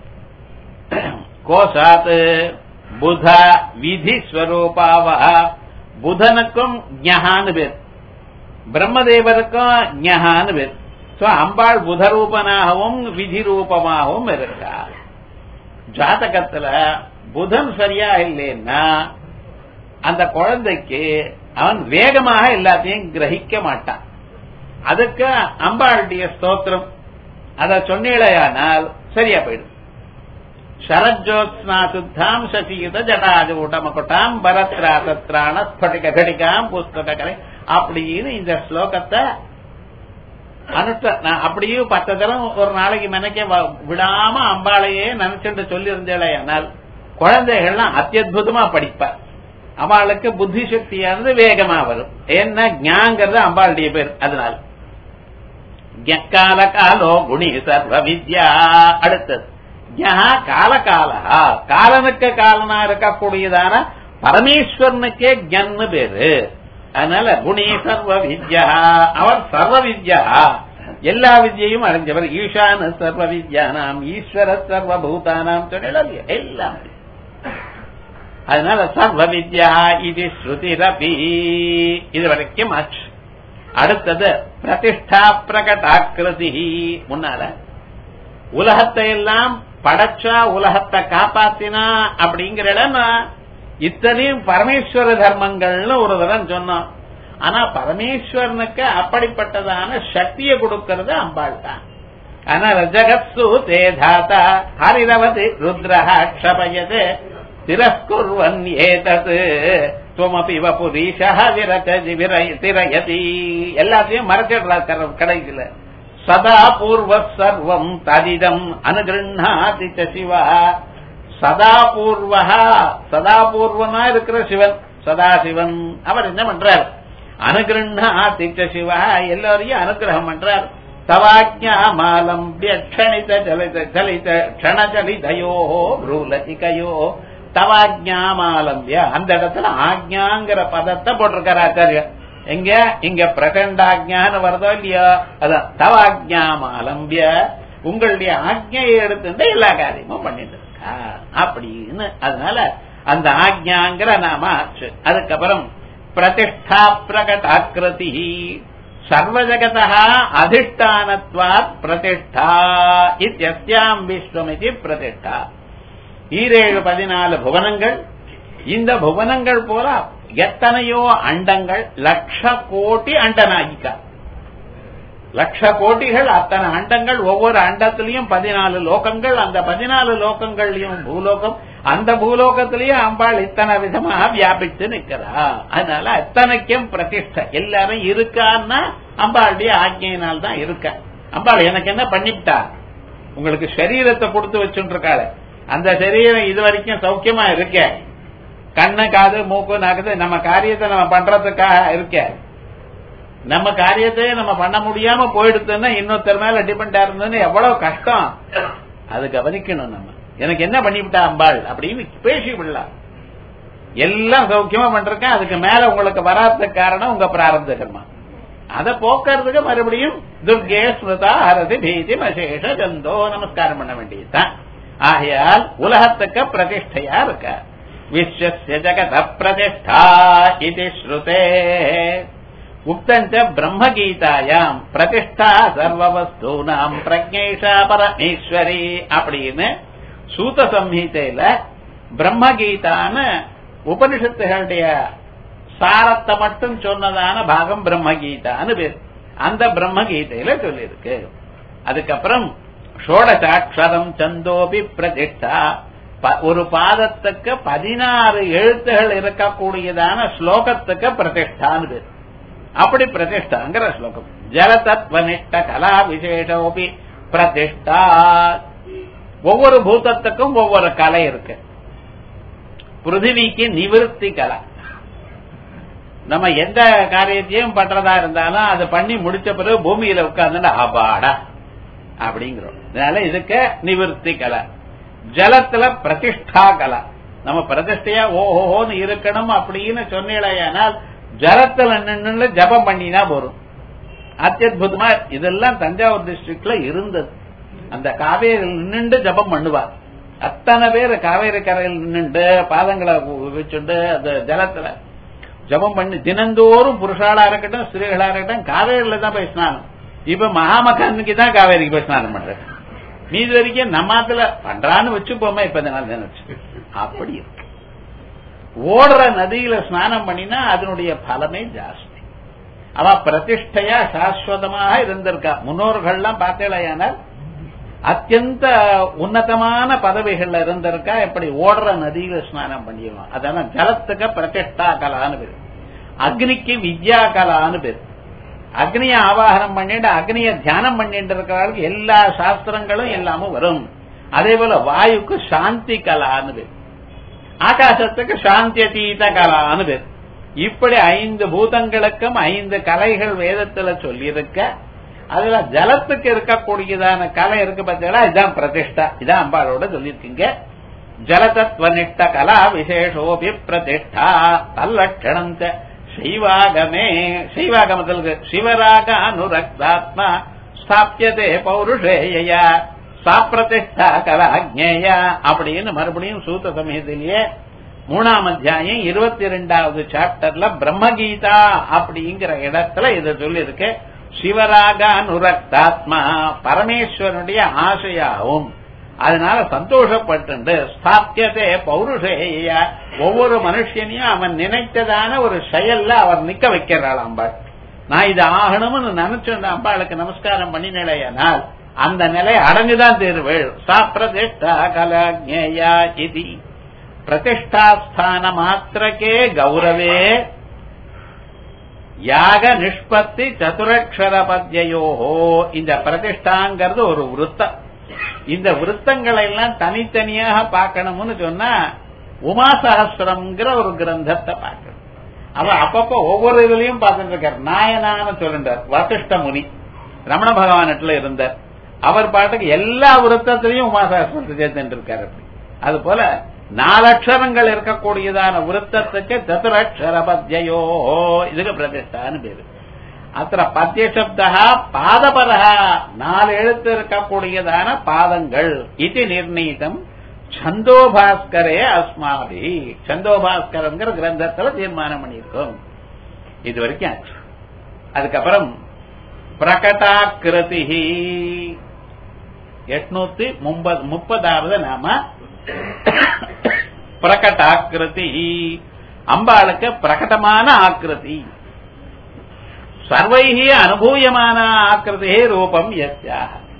கோஷாத்து புத விதி ஸ்வரூபாவ புதனுக்கும் ஞகான்னு பேர் பிரம்மதேவருக்கும் ஞகான்னு பேர் சோ அம்பாள் புதரூபனாகவும் விதி ரூபமாகவும் இருக்கார் ஜாதகத்துல புதன் சரியா இல்லைன்னா அந்த குழந்தைக்கு அவன் வேகமாக எல்லாத்தையும் கிரகிக்க மாட்டான் அதுக்கு அம்பாளுடைய ஸ்தோத்திரம் அத சொன்னீழையானால் சரியா போயிடும் சரஜோத்ஸ்னா சுத்தாம் சசியுத ஜடாஜூட்டமகுட்டாம் பரத்ரா சத்ராண ஸ்படிக கடிகாம் புஸ்தக கலை அப்படின்னு இந்த ஸ்லோகத்தை அனுஷ்ட நான் அப்படியும் பத்து தரம் ஒரு நாளைக்கு மெனக்க விடாம அம்பாளையே நினைச்சுட்டு சொல்லி இருந்தேனால் குழந்தைகள்லாம் அத்தியுதமா படிப்பார் அவளுக்கு புத்தி சக்தியானது வேகமா வரும் என்ன ஞாங்கிறது அம்பாளுடைய பேர் அதனால கால காலோ குணி சர்வ வித்யா அடுத்தது காலகாலா காலனுக்கு காலனா இருக்கக்கூடியதான பரமேஸ்வரனுக்கே ஜன்னு பேரு அதனால குணி சர்வ வித்யா அவர் சர்வ வித்யா எல்லா வித்யையும் அறிஞ்சவர் ஈஷான சர்வ வித்யானாம் ஈஸ்வர சர்வ பூதானாம் சொல்லல எல்லாம் அதனால சர்வ வித்யா இது ஸ்ருதிரபி இது வரைக்கும் ஆச்சு அடுத்தது பிரதிஷ்டா பிரகடாக்கிருதி முன்னால உலகத்தை எல்லாம் படைச்சா உலகத்தை காப்பாத்தினா அப்படிங்கிற இடம் இத்தனையும் பரமேஸ்வர தர்மங்கள்னு ஒரு தரம் சொன்னோம் ஆனா பரமேஸ்வரனுக்கு அப்படிப்பட்டதான சக்தியை கொடுக்கிறது அம்பாள் தான் அதனால ஜகத்சு தே தாத்தா ஹரிரவதி ருத்ரஹ க்ஷபயது திரஸ்குர்வன் ஏதது துவமபி வபுரீஷா விரச்சதி திரயதி எல்லாத்தையும் மறைச்சிடுறார் கடைசியில சதா பூர்வ சர்வம் ததிதம் அனுகிருண்ணாதி சிவா சதா பூர்வா சதா பூர்வமா இருக்கிற சிவன் சதா சிவன் அவர் என்ன பண்றார் அனுகிருண்ணாதி சிவா எல்லாரையும் அனுகிரகம் பண்றார் தவாஜ்ஞா மாலம்பிய க்ஷணித ஜலித ஜலித க்ஷணஜலிதயோ ப்ரூலதிகயோ தவாஜ்ஞாமாலம்பிய அந்த இடத்துல ஆக்ஞாங்கிற பதத்தை போட்டிருக்காரு ஆச்சாரியர் எங்க இங்க பிரகண்டாஜ்ஞான்னு வருதோ இல்லையோ அதான் தவாஜ்ஞாமாலம்பிய உங்களுடைய ஆக்ஞையை எடுத்துட்டு எல்லா காரியமும் பண்ணிட்டு இருக்கா அப்படின்னு அதனால அந்த ஆக்ஞாங்கிற நாம ஆச்சு அதுக்கப்புறம் பிரதிஷ்டா பிரகடாக்கிருதி சர்வஜகதா அதிஷ்டானத்வாத் பிரதிஷ்டா இத்தியாம் விஸ்வமிதி பிரதிஷ்டா ஈரேழு பதினாலு புவனங்கள் இந்த புவனங்கள் போல எத்தனையோ அண்டங்கள் லட்ச கோடி அண்டநாயிக்கா லட்ச கோட்டிகள் அத்தனை அண்டங்கள் ஒவ்வொரு அண்டத்திலையும் பதினாலு லோகங்கள் அந்த பதினாலு லோகங்கள்லயும் பூலோகம் அந்த பூலோகத்திலயும் அம்பாள் இத்தனை விதமாக வியாபித்து நிக்கிறா அதனால அத்தனைக்கும் பிரதிஷ்டை எல்லாரும் இருக்கான்னா அம்பாளுடைய ஆజ్ఞையினால் தான் இருக்க அம்பாள் எனக்கு என்ன பண்ணிவிட்டா உங்களுக்கு சரீரத்தை கொடுத்து வச்சுட்டு இருக்காளே அந்த சரீரம் இது வரைக்கும் சௌக்கியமா இருக்க கண்ணு காது மூக்கு நாக்குது நம்ம காரியத்தை நம்ம பண்றதுக்காக இருக்க நம்ம காரியத்தை நம்ம பண்ண முடியாம போயிடுதுன்னா இன்னொருத்தர் மேல டிபெண்டா இருந்ததுன்னு எவ்வளவு கஷ்டம் அது கவனிக்கணும் நம்ம எனக்கு என்ன பண்ணிவிட்டா அம்பாள் அப்படின்னு பேசி விடலாம் எல்லாம் சௌக்கியமா பண்றேன் அதுக்கு மேல உங்களுக்கு வராததுக்கு காரணம் உங்க பிராரப்த கர்மா அதை போக்குறதுக்கு மறுபடியும் துர்கே ஸ்மிருதா ஹரதி பீதி மசேஷ ஜந்தோ நமஸ்காரம் பண்ண வேண்டியதுதான் ஆகையால் உலகத்துக்கு பிரதிஷ்டையா இருக்க விஸ்வசிய ஜகத பிரதிஷ்டா இது ஸ்ருதே உக்தஞ்ச பிரம்மகீதாயாம் பிரதிஷ்டா சர்வவஸ்தூனாம் பிரஜேஷா பரமேஸ்வரி அப்படின்னு சூத சம்ஹிதையில பிரம்மகீதான்னு உபனிஷத்துகளுடைய சாரத்தை மட்டும் சொன்னதான பாகம் பிரம்மகீதான்னு பேர் அந்த பிரம்மகீதையில சொல்லியிருக்கு அதுக்கப்புறம் ஷோடசாட்சரம் சந்தோபி பிரதிஷ்டா ப- ஒரு பாதத்துக்கு பதினாறு எழுத்துகள் இருக்கக்கூடியதான ஸ்லோகத்துக்கு பிரதிஷ்டான்னு பேர் அப்படி பிரதிஷ்டாங்கிற ஸ்லோகம் ஜலதத்வனிஷ்ட கலா விசேஷோபி பிரதிஷ்டா ஒவ்வொரு பூதத்துக்கும் ஒவ்வொரு கலை இருக்கு பிருத்திவிக்கு நிவிருத்தி கலை நம்ம எந்த காரியத்தையும் பண்றதா இருந்தாலும் அதை பண்ணி முடிச்ச பிறகு பூமியில உட்கார்ந்து அபாடா அப்படிங்கிறோம் அதனால இதுக்கு நிவிருத்தி கலை ஜலத்துல பிரதிஷ்டா கலை நம்ம பிரதிஷ்டையா ஓஹோன்னு இருக்கணும் அப்படின்னு சொன்னீங்களேயானால் ஜலத்துல நின்று ஜபம் பண்ணினா போறோம் அத்தியுதமா இதெல்லாம் தஞ்சாவூர் டிஸ்ட்ரிக்ட்ல இருந்தது அந்த காவேரியில் நின்று ஜபம் பண்ணுவார் அத்தனை பேர் காவேரி கரையில் நின்று பாதங்களை வச்சுண்டு அந்த ஜலத்துல ஜபம் பண்ணி தினந்தோறும் புருஷாளா இருக்கட்டும் ஸ்திரீகளா இருக்கட்டும் காவேரியில தான் போய் ஸ்நானம் இப்ப மகாமகானுக்கு தான் காவேரிக்கு போய் ஸ்நானம் பண்றேன் மீது வரைக்கும் நம்மாத்துல பண்றான்னு வச்சுப்போமே இப்ப நான் நினைச்சு அப்படி இருக்கு ஓடுற நதியில ஸ்நானம் பண்ணினா அதனுடைய பலமே ஜாஸ்தி அவ பிரதிஷ்டையா சாஸ்வதமாக இருந்திருக்கா முன்னோர்கள்லாம் பார்த்தேலையானால் அத்தியந்த உன்னதமான பதவிகள்ல இருந்திருக்கா எப்படி ஓடுற நதியில ஸ்நானம் பண்ணிடுவான் அதான ஜலத்துக்கு பிரதிஷ்டா கலான்னு பேரு அக்னிக்கு வித்யா கலான்னு பேரு அக்னிய ஆவாகனம் பண்ணிட்டு அக்னிய தியானம் பண்ணிட்டு இருக்கிறவர்களுக்கு எல்லா சாஸ்திரங்களும் எல்லாமும் வரும் அதே போல வாயுக்கு சாந்தி கலான்னு பேரு ஆகாசத்துக்கு சாந்தி அதீத கலான்னு பேரு இப்படி ஐந்து பூதங்களுக்கும் ஐந்து கலைகள் வேதத்துல சொல்லியிருக்க அதுல ஜலத்துக்கு இருக்கக்கூடியதான கலை இருக்கு பார்த்தீங்களா இதுதான் பிரதிஷ்டா இதான் அம்பாளோட சொல்லியிருக்கீங்க ஜலதத்வனிஷ்ட கலா விசேஷோபி பிரதிஷ்டா தல்லட்சணம் ச சைவாகமே சைவாகமத்தில் இருக்கு. சிவராக அனுரக்தாத்மா ஸ்தாபியதே பௌருஷேயா சாப்பிரதிஷ்டா கலா ஜேயா அப்படின்னு மறுபடியும் சூத்த சமயத்திலேயே மூணாம் அத்தியாயம் இருபத்தி ரெண்டாவது சாப்டர்ல பிரம்மகீதா அப்படிங்கிற இடத்துல இதை சொல்லியிருக்கு சிவராக அனுரக்தாத்மா பரமேஸ்வரனுடைய ஆசையாகவும் அதனால சந்தோஷப்பட்டு ஸ்தாபியதே பௌருஷேய ஒவ்வொரு மனுஷனையும் அவன் நினைத்ததான ஒரு செயல்ல அவர் நிக்க வைக்கிறாள் அம்பாள் நான் இது ஆகணும்னு நினைச்சேன் அம்பாளுக்கு நமஸ்காரம் பண்ணினேனால் அந்த நிலை அடைஞ்சுதான் தீர்வேள் சாப்பிரதிஷ்டா கலஜேயா இது பிரதிஷ்டாஸ்தான மாத்திரக்கே கௌரவே யாக நிஷ்பத்தி சதுரக்ஷர பத்யோஹோ இந்த பிரதிஷ்டாங்கிறது ஒரு விருத்தம் இந்த விருத்தங்களை எல்லாம் தனித்தனியாக பார்க்கணும்னு சொன்னா உமா சகசிரம்ங்கிற ஒரு கிரந்தத்தை பார்க்கணும் அவ அப்பப்ப ஒவ்வொரு இதுலயும் பார்த்துட்டு இருக்கார் நாயனான்னு சொல்லிட்டார் வசிஷ்ட முனி ரமண பகவானத்துல இருந்தார் அவர் பாட்டுக்கு எல்லா விருத்தத்திலையும் உமா சகசிரத்தை சேர்த்துட்டு இருக்காரு அப்படி அது போல நாலட்சரங்கள் இருக்கக்கூடியதான விருத்தத்துக்கு சதுரக்ஷர பத்யோ இதுக்கு பிரதிஷ்டான்னு பேரு அத்த பத்தியசப்தா பாதபரா நாலு எழுத்து இருக்கக்கூடியதான பாதங்கள் இது நிர்ணயிதம் சந்தோபாஸ்கரே அஸ்மாபி சந்தோபாஸ்கரங்கிற கிரந்தத்துல தீர்மானம் பண்ணியிருக்கோம் இது வரைக்கும் ஆச்சு அதுக்கப்புறம் பிரகடாக்கிருதி எட்நூத்தி முப்பதாவது நாம பிரகடாக்கிருதி அம்பாளுக்கு பிரகடமான ஆக்கிருதி சர்வைகி அனுபூயமான ஆக்கிருதே ரூபம் எஸ்யா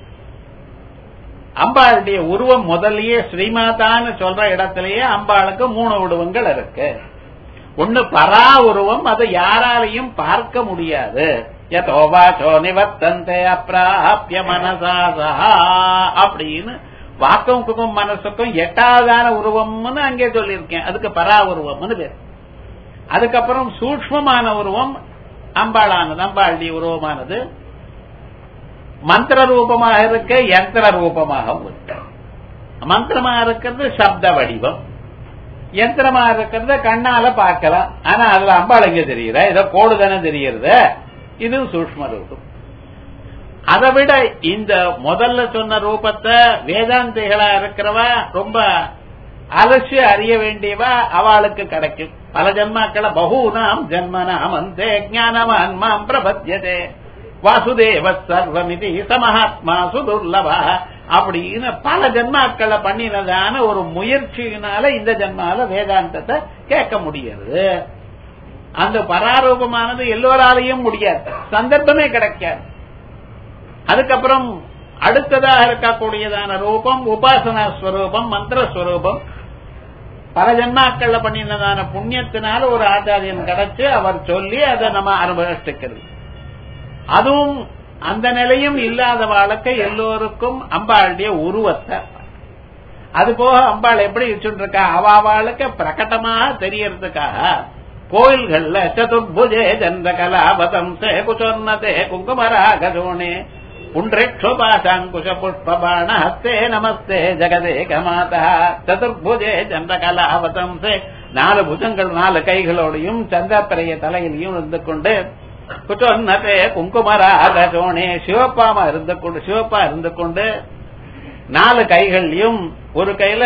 அம்பாளுடைய உருவம் முதல்லயே ஸ்ரீமாதான்னு சொல்ற இடத்திலேயே அம்பாளுக்கு மூணு உருவங்கள் இருக்கு ஒன்னு பரா உருவம் அதை யாராலையும் பார்க்க முடியாது யதோவாச்சோ நிவர்த்தந்தே அப்பிராபிய மனசா சஹா அப்படின்னு வாக்கமுக்கும் மனசுக்கும் எட்டாவதான உருவம்னு அங்கே சொல்லியிருக்கேன் அதுக்கு பரா உருவம்னு பேர் அதுக்கப்புறம் சூக்மமான உருவம் அம்பாளானது அம்பாளுடைய உருவமானது மந்திர ரூபமாக இருக்க யந்திர ரூபமாகவும் இருக்கு மந்திரமா இருக்கிறது சப்த வடிவம் யந்திரமா இருக்கிறத கண்ணால பார்க்கலாம் ஆனா அதுல அம்பாள் எங்க தெரியுற ஏதோ கோடு தானே தெரியுறது இது சூக்ம ரூபம் அதை விட இந்த முதல்ல சொன்ன ரூபத்தை வேதாந்திகளா இருக்கிறவா ரொம்ப அலசி அறிய வேண்டியவா அவளுக்கு கிடைக்கும் பல ஜன்மாக்கள பகூனாம் ஜன்மனாம் அந்தே ஜானவான் மாம் பிரபத்தியதே வாசுதேவ சர்வமிதி சமஹாத்மா சுதுர்லபா அப்படின்னு பல ஜென்மாக்களை பண்ணினதான ஒரு முயற்சியினால இந்த ஜென்மால வேதாந்தத்தை கேட்க முடியாது அந்த பராரூபமானது எல்லோராலையும் முடியாது சந்தர்ப்பமே கிடைக்காது அதுக்கப்புறம் அடுத்ததாக இருக்கக்கூடியதான ரூபம் உபாசனா ஸ்வரூபம் மந்திர ஸ்வரூபம் பல ஜென்மாக்கள்ல பண்ணினதான புண்ணியத்தினால ஒரு ஆச்சாரியன் கிடைச்சு அவர் சொல்லி அதை நம்ம அனுபவிச்சுக்கிறது அதுவும் அந்த நிலையும் இல்லாத வாழ்க்கை எல்லோருக்கும் அம்பாளுடைய உருவத்தை அது போக அம்பாள் எப்படி வச்சுருக்கா அவாவாளுக்கு பிரகட்டமாக தெரியறதுக்காக கோயில்கள்ல சதுர்புஜே சந்திர கலாபதம் சே குச்சொன்னதே குங்குமராகஜோனே புண்டேக்ஷோபாசாங்குஷ புஷ்பபாண ஹஸ்தே நமஸ்தே ஜெகதேக மாதா சதுர்புஜே சந்திர கலாபதம் சே நாலு புஜங்கள் நாலு கைகளோடையும் சந்திரப்பிரைய தலையிலையும் இருந்து கொண்டு குச்சொன்னதே குங்குமராகஜோனே சிவப்பாமா இருந்து கொண்டு சிவப்பா இருந்து கொண்டு நாலு கைகள்லயும் ஒரு கையில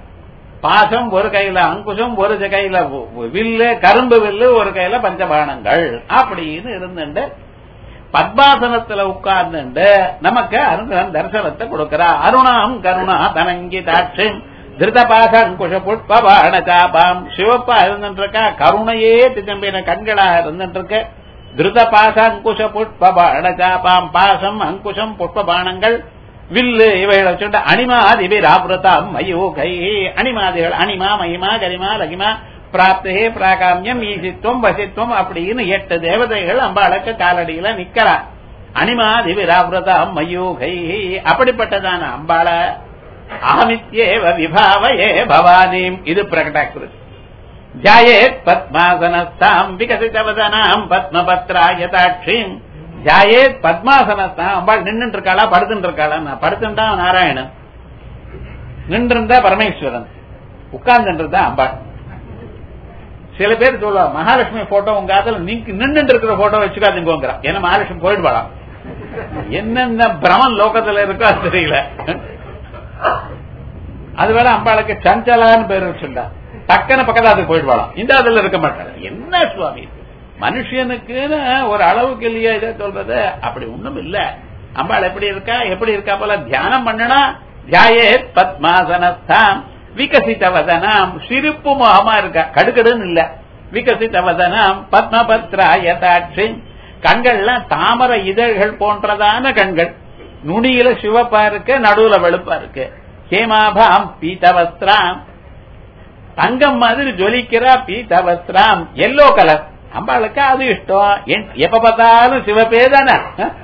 பாசம் ஒரு கையில அங்குஷம் ஒரு கையில வில்லு கரும்பு வில்லு ஒரு கையில பஞ்சபாணங்கள் அப்படின்னு இருந்துட்டு பத்மாசனத்துல உட்கார்ந்து நமக்கு அருங்கன் தரிசனத்தை கொடுக்கிறா அருணாம் கருணா தனங்கி தாட்சி திருதபாச அங்குஷ புஷ்பபாண சாபாம் சிவப்பா இருந்துட்டு இருக்கா கருணையே திஜம்பின கண்களாக இருந்துட்டு இருக்க திருத பாச அங்குஷ புஷ்பபாண சாபாம் பாசம் அங்குஷம் புஷ்பபாணங்கள் வில்லு இவைகளை வச்சுட்டு அணிமாதிபிராபிரதாம் மயூகை அணிமாதிகள் அணிமா மகிமா கரிமா லகிமா பிராப்தே பிராகாமியம் ஈசித்துவம் வசித்துவம் அப்படின்னு எட்டு தேவதைகள் அம்பாளுக்கு காலடியில நிக்கிறா அணிமாதிபிராபிரதாம் மயூகை அப்படிப்பட்டதான அம்பாள அகமித்யேவ விபாவையே பவானீம் இது பிரகடாக்குது ஜாயேத் பத்மாசனஸ்தாம் விகசிதவதனாம் பத்மபத்ராயதாட்சிம் ஜாயேத் பத்மாசனஸ்தான் அம்பாள் நின்று இருக்காளா படுத்துட்டு இருக்காளா நான் படுத்துட்டா நாராயணன் நின்றிருந்தா பரமேஸ்வரன் உட்கார்ந்துன்றதா அம்பாள் சில பேர் சொல்லுவா மகாலட்சுமி போட்டோ உங்க காதல நீங்க நின்று இருக்கிற போட்டோ வச்சுக்காதீங்க ஏன்னா மகாலட்சுமி போயிடுவாளாம் என்னென்ன பிரமன் லோகத்துல இருக்கோ அது தெரியல அதுவேளை அம்பாளுக்கு சஞ்சலான்னு பேர் வச்சுட்டா டக்குன பக்கத்துல அதுக்கு போயிடுவாளாம் இந்த அதுல இருக்க மாட்டாங்க என்ன சுவாமி மனுஷனுக்குன்னு ஒரு அளவுக்கு இல்லையா இதை சொல்றது அப்படி ஒண்ணும் இல்ல அம்பாள் எப்படி இருக்கா எப்படி இருக்கா போல தியானம் பண்ணனா தியாயே பத்மாசனஸ்தாம் விகசித வதனாம் சிரிப்பு முகமா இருக்கா கடுக்கடுன்னு இல்ல விகசித வதனாம் பத்மபத்ராயதாட்சி கண்கள்லாம் தாமரை இதழ்கள் போன்றதான கண்கள் நுனியில சிவப்பா இருக்கு நடுவுல வெளுப்பா இருக்கு ஹேமாபாம் பீதவஸ்திராம் தங்கம் மாதிரி ஜொலிக்கிறா பீதவஸ்திராம் எல்லோ கலர் அம்பாளுக்கு அது இஷ்டம் எப்ப பார்த்தாலும் சிவப்பே தானே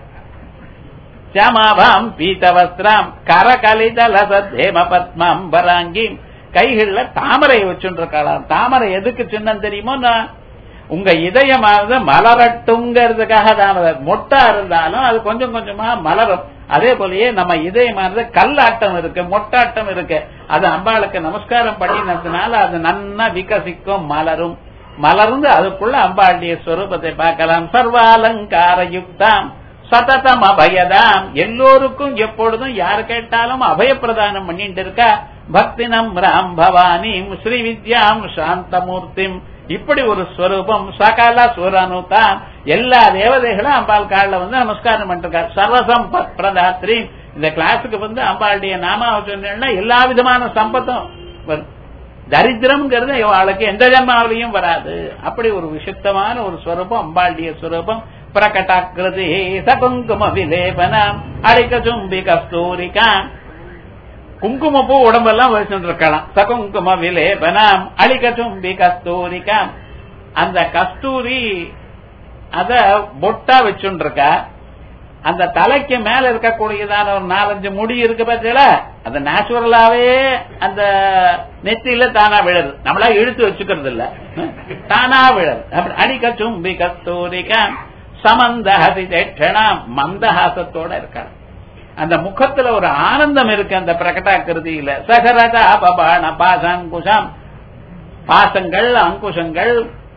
சியாமாபாம் பீதவஸ்திராம் கரகலிதலசேம பத்மாம்பராங்கி கைகள்ல தாமரை வச்சுருக்காளாம் தாமரை எதுக்கு சின்னம் தெரியுமோ உங்க இதயமானது மலரட்டுங்கிறதுக்காக தாமரை மொட்டா இருந்தாலும் அது கொஞ்சம் கொஞ்சமா மலரும் அதே போலயே நம்ம இதயமானது கல்லாட்டம் இருக்கு மொட்டாட்டம் இருக்கு அது அம்பாளுக்கு நமஸ்காரம் பண்ணினதுனால அது நன்னா விகசிக்கும் மலரும் மலர்ந்து அதுக்குள்ள அம்பாளுடைய ஸ்வரூபத்தை பார்க்கலாம் சர்வாலங்கார யுக்தாம் சததம் அபயதாம் எல்லோருக்கும் எப்பொழுதும் யார் கேட்டாலும் அபயப்பிரதானம் பண்ணிட்டு இருக்கா பக்தினம் ராம் பவானிம் ஸ்ரீ வித்யாம் சாந்தமூர்த்திம் இப்படி ஒரு ஸ்வரூபம் சகல சுரனுதாம் எல்லா தேவதைகளும் அம்பாள் காலில் வந்து நமஸ்காரம் பண்ணிருக்கார் சர்வசம்பத் பிரதாத்ரி இந்த கிளாஸுக்கு வந்து அம்பாளுடைய நாமாவை சொன்னா எல்லா விதமான சம்பத்தும் வரும் தரித்திரம்ங்கிறது அவளுக்கு எந்த ஜன்மாவிலையும் வராது அப்படி ஒரு விசித்தமான ஒரு ஸ்வரூபம் அம்பாளுடைய ஸ்வரூபம் பிரகடாக்கிருதி சகுங்கும விலேபனம் அடிக்க சும்பி கஸ்தூரிகாம் குங்குமப்பூ உடம்பெல்லாம் வச்சுட்டு இருக்கலாம் சகுங்கும விலேபனம் அழிக்க சும்பி கஸ்தூரிகாம் அந்த கஸ்தூரி அத பொட்டா வச்சுட்டு இருக்கா அந்த தலைக்கு மேல இருக்கக்கூடியதான ஒரு நாலஞ்சு முடி இருக்கு பார்த்தீங்களா அது நேச்சுரலாவே அந்த நெத்தியில தானா விழுது நம்மளா இழுத்து வச்சுக்கிறது இல்ல தானா விழுது அப்படி அடிக்க சும்பி கஸ்தூரிகா சமந்தஹசி தேட்சணா மந்தஹாசத்தோட இருக்காங்க அந்த முகத்துல ஒரு ஆனந்தம் இருக்கு அந்த பிரகடாக்கிருதியில சகரதா பபான பாசங்குஷம் பாசங்கள் அங்குஷங்கள்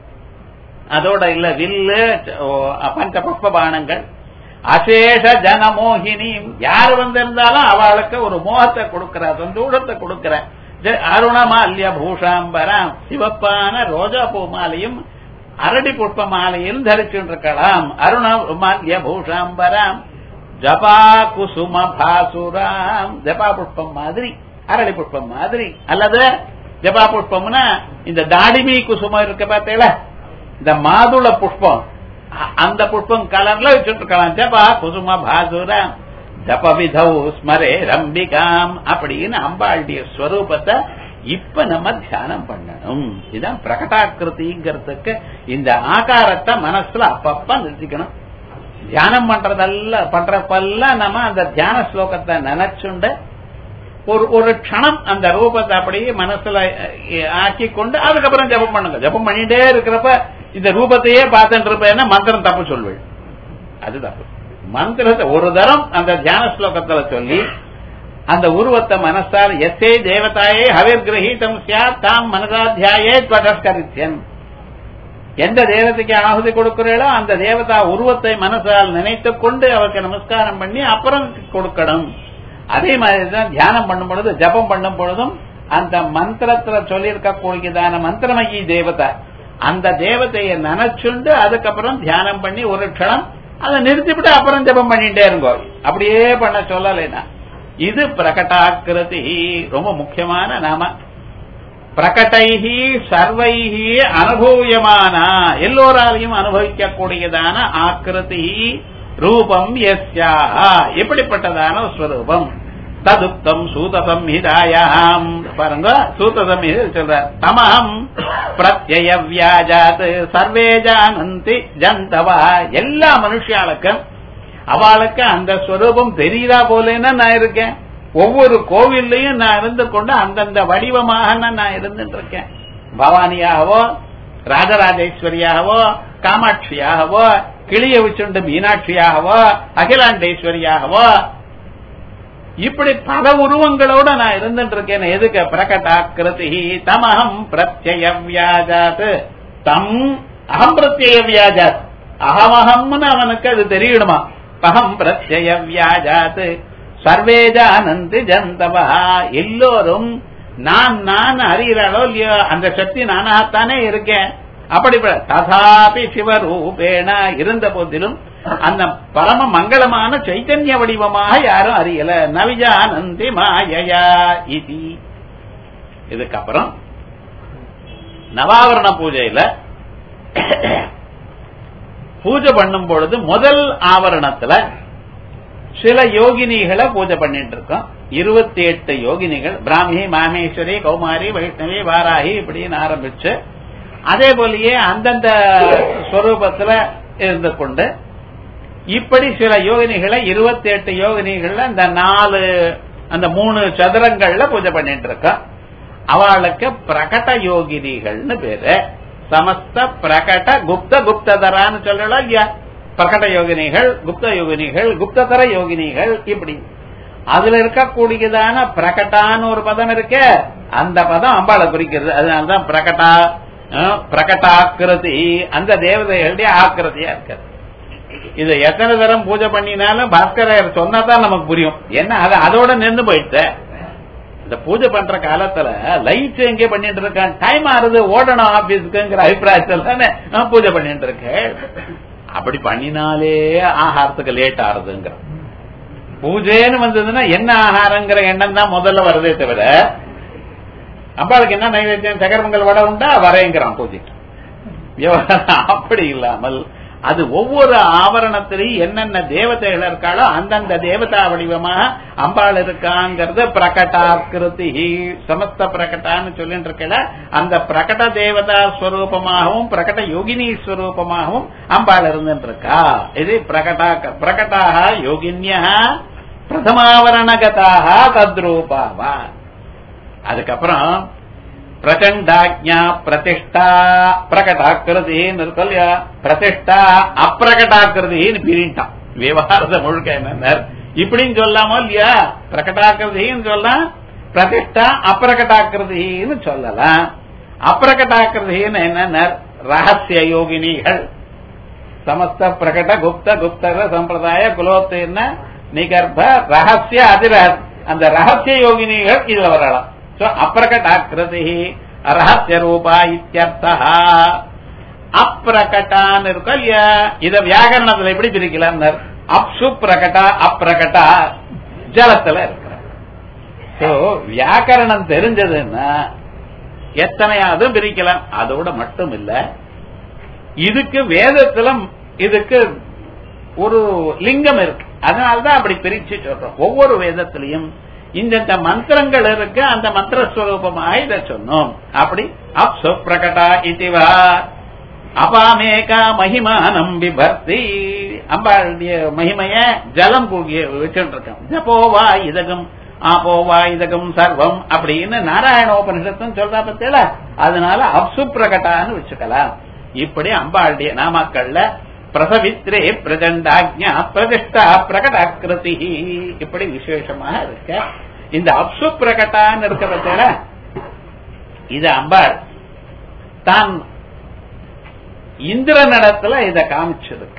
அதோட இல்ல வில்லு பஞ்ச புஷ்பபானங்கள் அசேஷ ஜனமோகினி யார் வந்திருந்தாலும் அவளுக்கு ஒரு மோகத்தை கொடுக்கிற சந்தோஷத்தை கொடுக்கிற அருணமால்ய பூஷாம்பரம் சிவப்பான ரோஜா பூ மாலையும் அரடி புஷ்ப மாலையும் தரிச்சுருக்கலாம் அருணமால்ய பூஷாம்பரம் ஜபா குசும பாசுராம் ஜபா புஷ்பம் மாதிரி அரளி புஷ்பம் மாதிரி அல்லது ஜபா புஷ்பம்னா இந்த தாடிமி குசுமம் இருக்கு பார்த்தீங்களா இந்த மாதுள புஷ்பம் அ- அந்த புஷ்பம் கலர்ல வச்சுட்டு இருக்கலாம் ஜபா குசும பாசுராம் ஜப விதௌ ஸ்மரே ரம்பிகாம் அப்படின்னு அம்பாளுடைய ஸ்வரூபத்தை இப்ப நம்ம தியானம் பண்ணணும் இதுதான் பிரகடாக்கிருதிங்கிறதுக்கு இந்த ஆகாரத்தை மனசுல அப்பப்ப நிறுத்திக்கணும் தியானம் பண்றதெல்லாம் பண்றப்பெல்லாம் நம்ம அந்த தியான ஸ்லோகத்தை நினைச்சுண்டு ஒரு ஒரு க்ஷணம் அந்த ரூபத்தை அப்படியே மனசுல அஹ், ஆக்கி கொண்டு அதுக்கப்புறம் ஜெபம் பண்ணுங்க ஜெபம் பண்ணிட்டே இருக்கிறப்ப இந்த ரூபத்தையே பார்த்துட்டு இருப்பேன்னா மந்திரம் தப்பு சொல்வேன் அது தப்பு மந்திரத்தை ஒரு தரம் அந்த தியான ஸ்லோகத்துல சொல்லி அந்த உருவத்தை மனசால் எத்தே தேவதாயே ஹவிர் கிரகீதம் சியாத் தாம் மனதாத்தியாயே துவதஸ்கரித்யன் எந்த தேவதைக்கு ஆகுதி கொடுக்கிறீர்களோ அந்த தேவதா உருவத்தை மனசால் நினைத்துக் கொண்டு அவருக்கு நமஸ்காரம் பண்ணி அப்புறம் கொடுக்கணும் அதே மாதிரி தான் தியானம் பண்ணும் பொழுது ஜபம் பண்ணும் பொழுதும் அந்த மந்திரத்துல சொல்லியிருக்க கூடியதான மந்திரமயி தேவதை அந்த தேவதையை நினைச்சுண்டு அதுக்கப்புறம் தியானம் பண்ணி ஒரு க்ஷணம் அதை நிறுத்திவிட்டு அப்புறம் ஜபம் பண்ணிட்டே இருங்கோ அப்படியே பண்ண சொல்லலைனா இது பிரகட்டாக்கிருதி ரொம்ப முக்கியமான நாம பிரகட்டைஹி சர்வைஹி அனுபவியமான எல்லோராலையும் அனுபவிக்கக்கூடியதான ஆக்கிருதி ரூபம் எஸ்யா எப்படிப்பட்டதான ஸ்வரூபம் ததுக்தம் சூத சம்ஹிதாயாம் பாருங்க சூத சம்ஹிதை சொல்றார் தமஹம் பிரத்யய வியாஜாத் சர்வே ஜானந்தி ஜந்தவா எல்லா மனுஷாளுக்கும் அவளுக்கு அந்த ஸ்வரூபம் தெரியுதா போலேன்னா நான் இருக்கேன் ஒவ்வொரு கோவில்லையும் நான் இருந்து கொண்டு அந்தந்த வடிவமாக நான் இருந்துட்டு இருக்கேன் பவானியாகவோ ராஜராஜேஸ்வரியாகவோ காமாட்சியாகவோ கிளிய வச்சுண்டு மீனாட்சியாகவோ அகிலாண்டேஸ்வரியாகவோ இப்படி பல உருவங்களோட நான் இருந்துட்டு இருக்கேன் எதுக்கு பிரகடாக்கிருதி தமகம் பிரத்யய வியாஜாத் தம் அகம் பிரத்யய வியாஜாத் அகமகம்னு அவனுக்கு அது தெரியணுமா அகம் பிரத்யய வியாஜாத் சர்வே ஜானந்தி ஜந்தவா எல்லோரும் நான் நான் அறிகிறாளோ இல்லையோ அந்த சக்தி நானாகத்தானே இருக்கேன் அப்படி ததாபி சிவரூபேண இருந்த போதிலும் அந்த பரம மங்களமான சைத்தன்ய வடிவமாக யாரும் அறியல நவிஜானந்தி மாயயா இது இதுக்கப்புறம் நவாவரண பூஜையில பூஜை பண்ணும் பொழுது முதல் ஆவரணத்துல சில யோகினிகளை பூஜை பண்ணிட்டு இருக்கோம் இருபத்தி எட்டு யோகினிகள் பிராமி மாமேஸ்வரி கௌமாரி வைஷ்ணவி வாராகி இப்படின்னு ஆரம்பிச்சு அதே போலயே அந்தந்த ஸ்வரூபத்துல இருந்து கொண்டு இப்படி சில யோகினிகளை இருபத்தி எட்டு யோகினிகள்ல இந்த நாலு அந்த மூணு சதுரங்கள்ல பூஜை பண்ணிட்டு இருக்கோம் அவளுக்கு பிரகட யோகினிகள்னு பேரு சமஸ்த பிரகட குப்த குப்ததரான்னு சொல்லலாம் இல்லையா பிரகட யோகினிகள் குப்த யோகினிகள் குப்ததர யோகினிகள் இப்படி அதுல இருக்கக்கூடியதான பிரகட்டான்னு ஒரு பதம் இருக்கு அந்த பதம் அம்பாளை குறிக்கிறது அதனாலதான் பிரகட்டா அஹ், பிரகட்டாக்கிருதி அந்த தேவதைகளுடைய ஆக்கிருதியா இருக்கிறது இது எத்தனை தரம் பூஜை பண்ணினாலும் பாஸ்கரர் சொன்னாதான் நமக்கு புரியும் என்ன அது அதோட நின்று போயிடுச்சு இந்த பூஜை பண்ற காலத்துல லைட் எங்கே பண்ணிட்டு இருக்கான் டைம் ஆறுது ஓடணும் ஆபீஸ்க்குங்கிற அபிப்பிராயத்தில் தானே நான் பூஜை பண்ணிட்டு இருக்கேன் அப்படி பண்ணினாலே ஆகாரத்துக்கு லேட் ஆறுதுங்கிற பூஜைன்னு வந்ததுன்னா என்ன ஆகாரங்கிற எண்ணம் தான் முதல்ல வருதே தவிர அம்பாளுக்கு என்ன நைவேத்தியம் சகரமங்கல் வடை உண்டா வரேங்கிறான் பூஜைக்கு விவகாரம் அப்படி இல்லாமல் அது ஒவ்வொரு ஆவரணத்திலையும் என்னென்ன தேவதைகள் இருக்காளோ அந்தந்த தேவதா வடிவமாக அம்பாள் இருக்காங்கிறது பிரகட்டாக்கிருதி சமஸ்த பிரகட்டான்னு சொல்லிட்டு இருக்கல அந்த பிரகட தேவதா ஸ்வரூபமாகவும் பிரகட யோகினி ஸ்வரூபமாகவும் அம்பாள் இருந்துட்டு இருக்கா இது பிரகடா பிரகட்டாக யோகின்யா பிரதமாவரணகதாக தத்ரூபாவா அதுக்கப்புறம் பிரச்சண்டாஜா பிரதிஷ்டா பிரகடாக்கிருதின்னு இருக்கும் இல்லையா பிரதிஷ்டா அப்பிரகடாக்கிருதின்னு பிரிட்டான் விவகாரத்தை முழுக்க என்ன இப்படின்னு சொல்லாமோ இல்லையா பிரகடாக்கிருதின்னு சொல்லலாம் பிரதிஷ்டா அப்பிரகடாக்கிருதின்னு சொல்லலாம் அப்பிரகடாக்கிருதின்னு என்ன ரகசிய யோகினிகள் சமஸ்த பிரகட குப்த குப்தர சம்பிரதாய குலோத்தீர்ண நிகர்ப ரகசிய அதிரஹ அந்த ரகசிய யோகினிகள் இதுல வரலாம் சோ அப்பிரகடாக்கிருதி ரகசிய ரூபா இத்தியர்த்தா அப்பிரகட்டான்னு இருக்கும் இல்லையா இத வியாகரணத்துல எப்படி பிரிக்கலாம் அப்சு பிரகடா அப்பிரகடா ஜலத்துல இருக்கிற சோ வியாக்கரணம் தெரிஞ்சதுன்னா எத்தனையாவது பிரிக்கலாம் அதோட மட்டும் இல்ல இதுக்கு வேதத்துல இதுக்கு ஒரு லிங்கம் இருக்கு அதனாலதான் அப்படி பிரிச்சு சொல்றோம் ஒவ்வொரு வேதத்திலையும் இந்த மந்திரங்கள் இருக்கு அந்த மந்திர ஸ்வரூபமாக இதை சொன்னோம் அப்படி அப்சு பிரகடா இதுவா அபாமேகா மகிமானம் விபர்த்தி அம்பாளுடைய மகிமைய ஜலம் கூகிய வச்சுட்டு இருக்கோம் ஜபோவா இதகம் ஆபோவா இதகம் சர்வம் அப்படின்னு நாராயணோபனிஷத்தும் சொல்றா பத்தியில அதனால அப்சு பிரகட்டான்னு வச்சுக்கலாம் இப்படி அம்பாளுடைய நாமாக்கள்ல பிரசவித்ரே பிரஜண்டாஜ்யா பிரதிஷ்டா பிரகடாக்கிருதி இப்படி விசேஷமாக இருக்க இந்த அப்சு பிரகட்டான்னு இருக்க பத்தியில இது அம்பாள் தான் இந்திரனிடத்துல இத காமிச்சிருக்க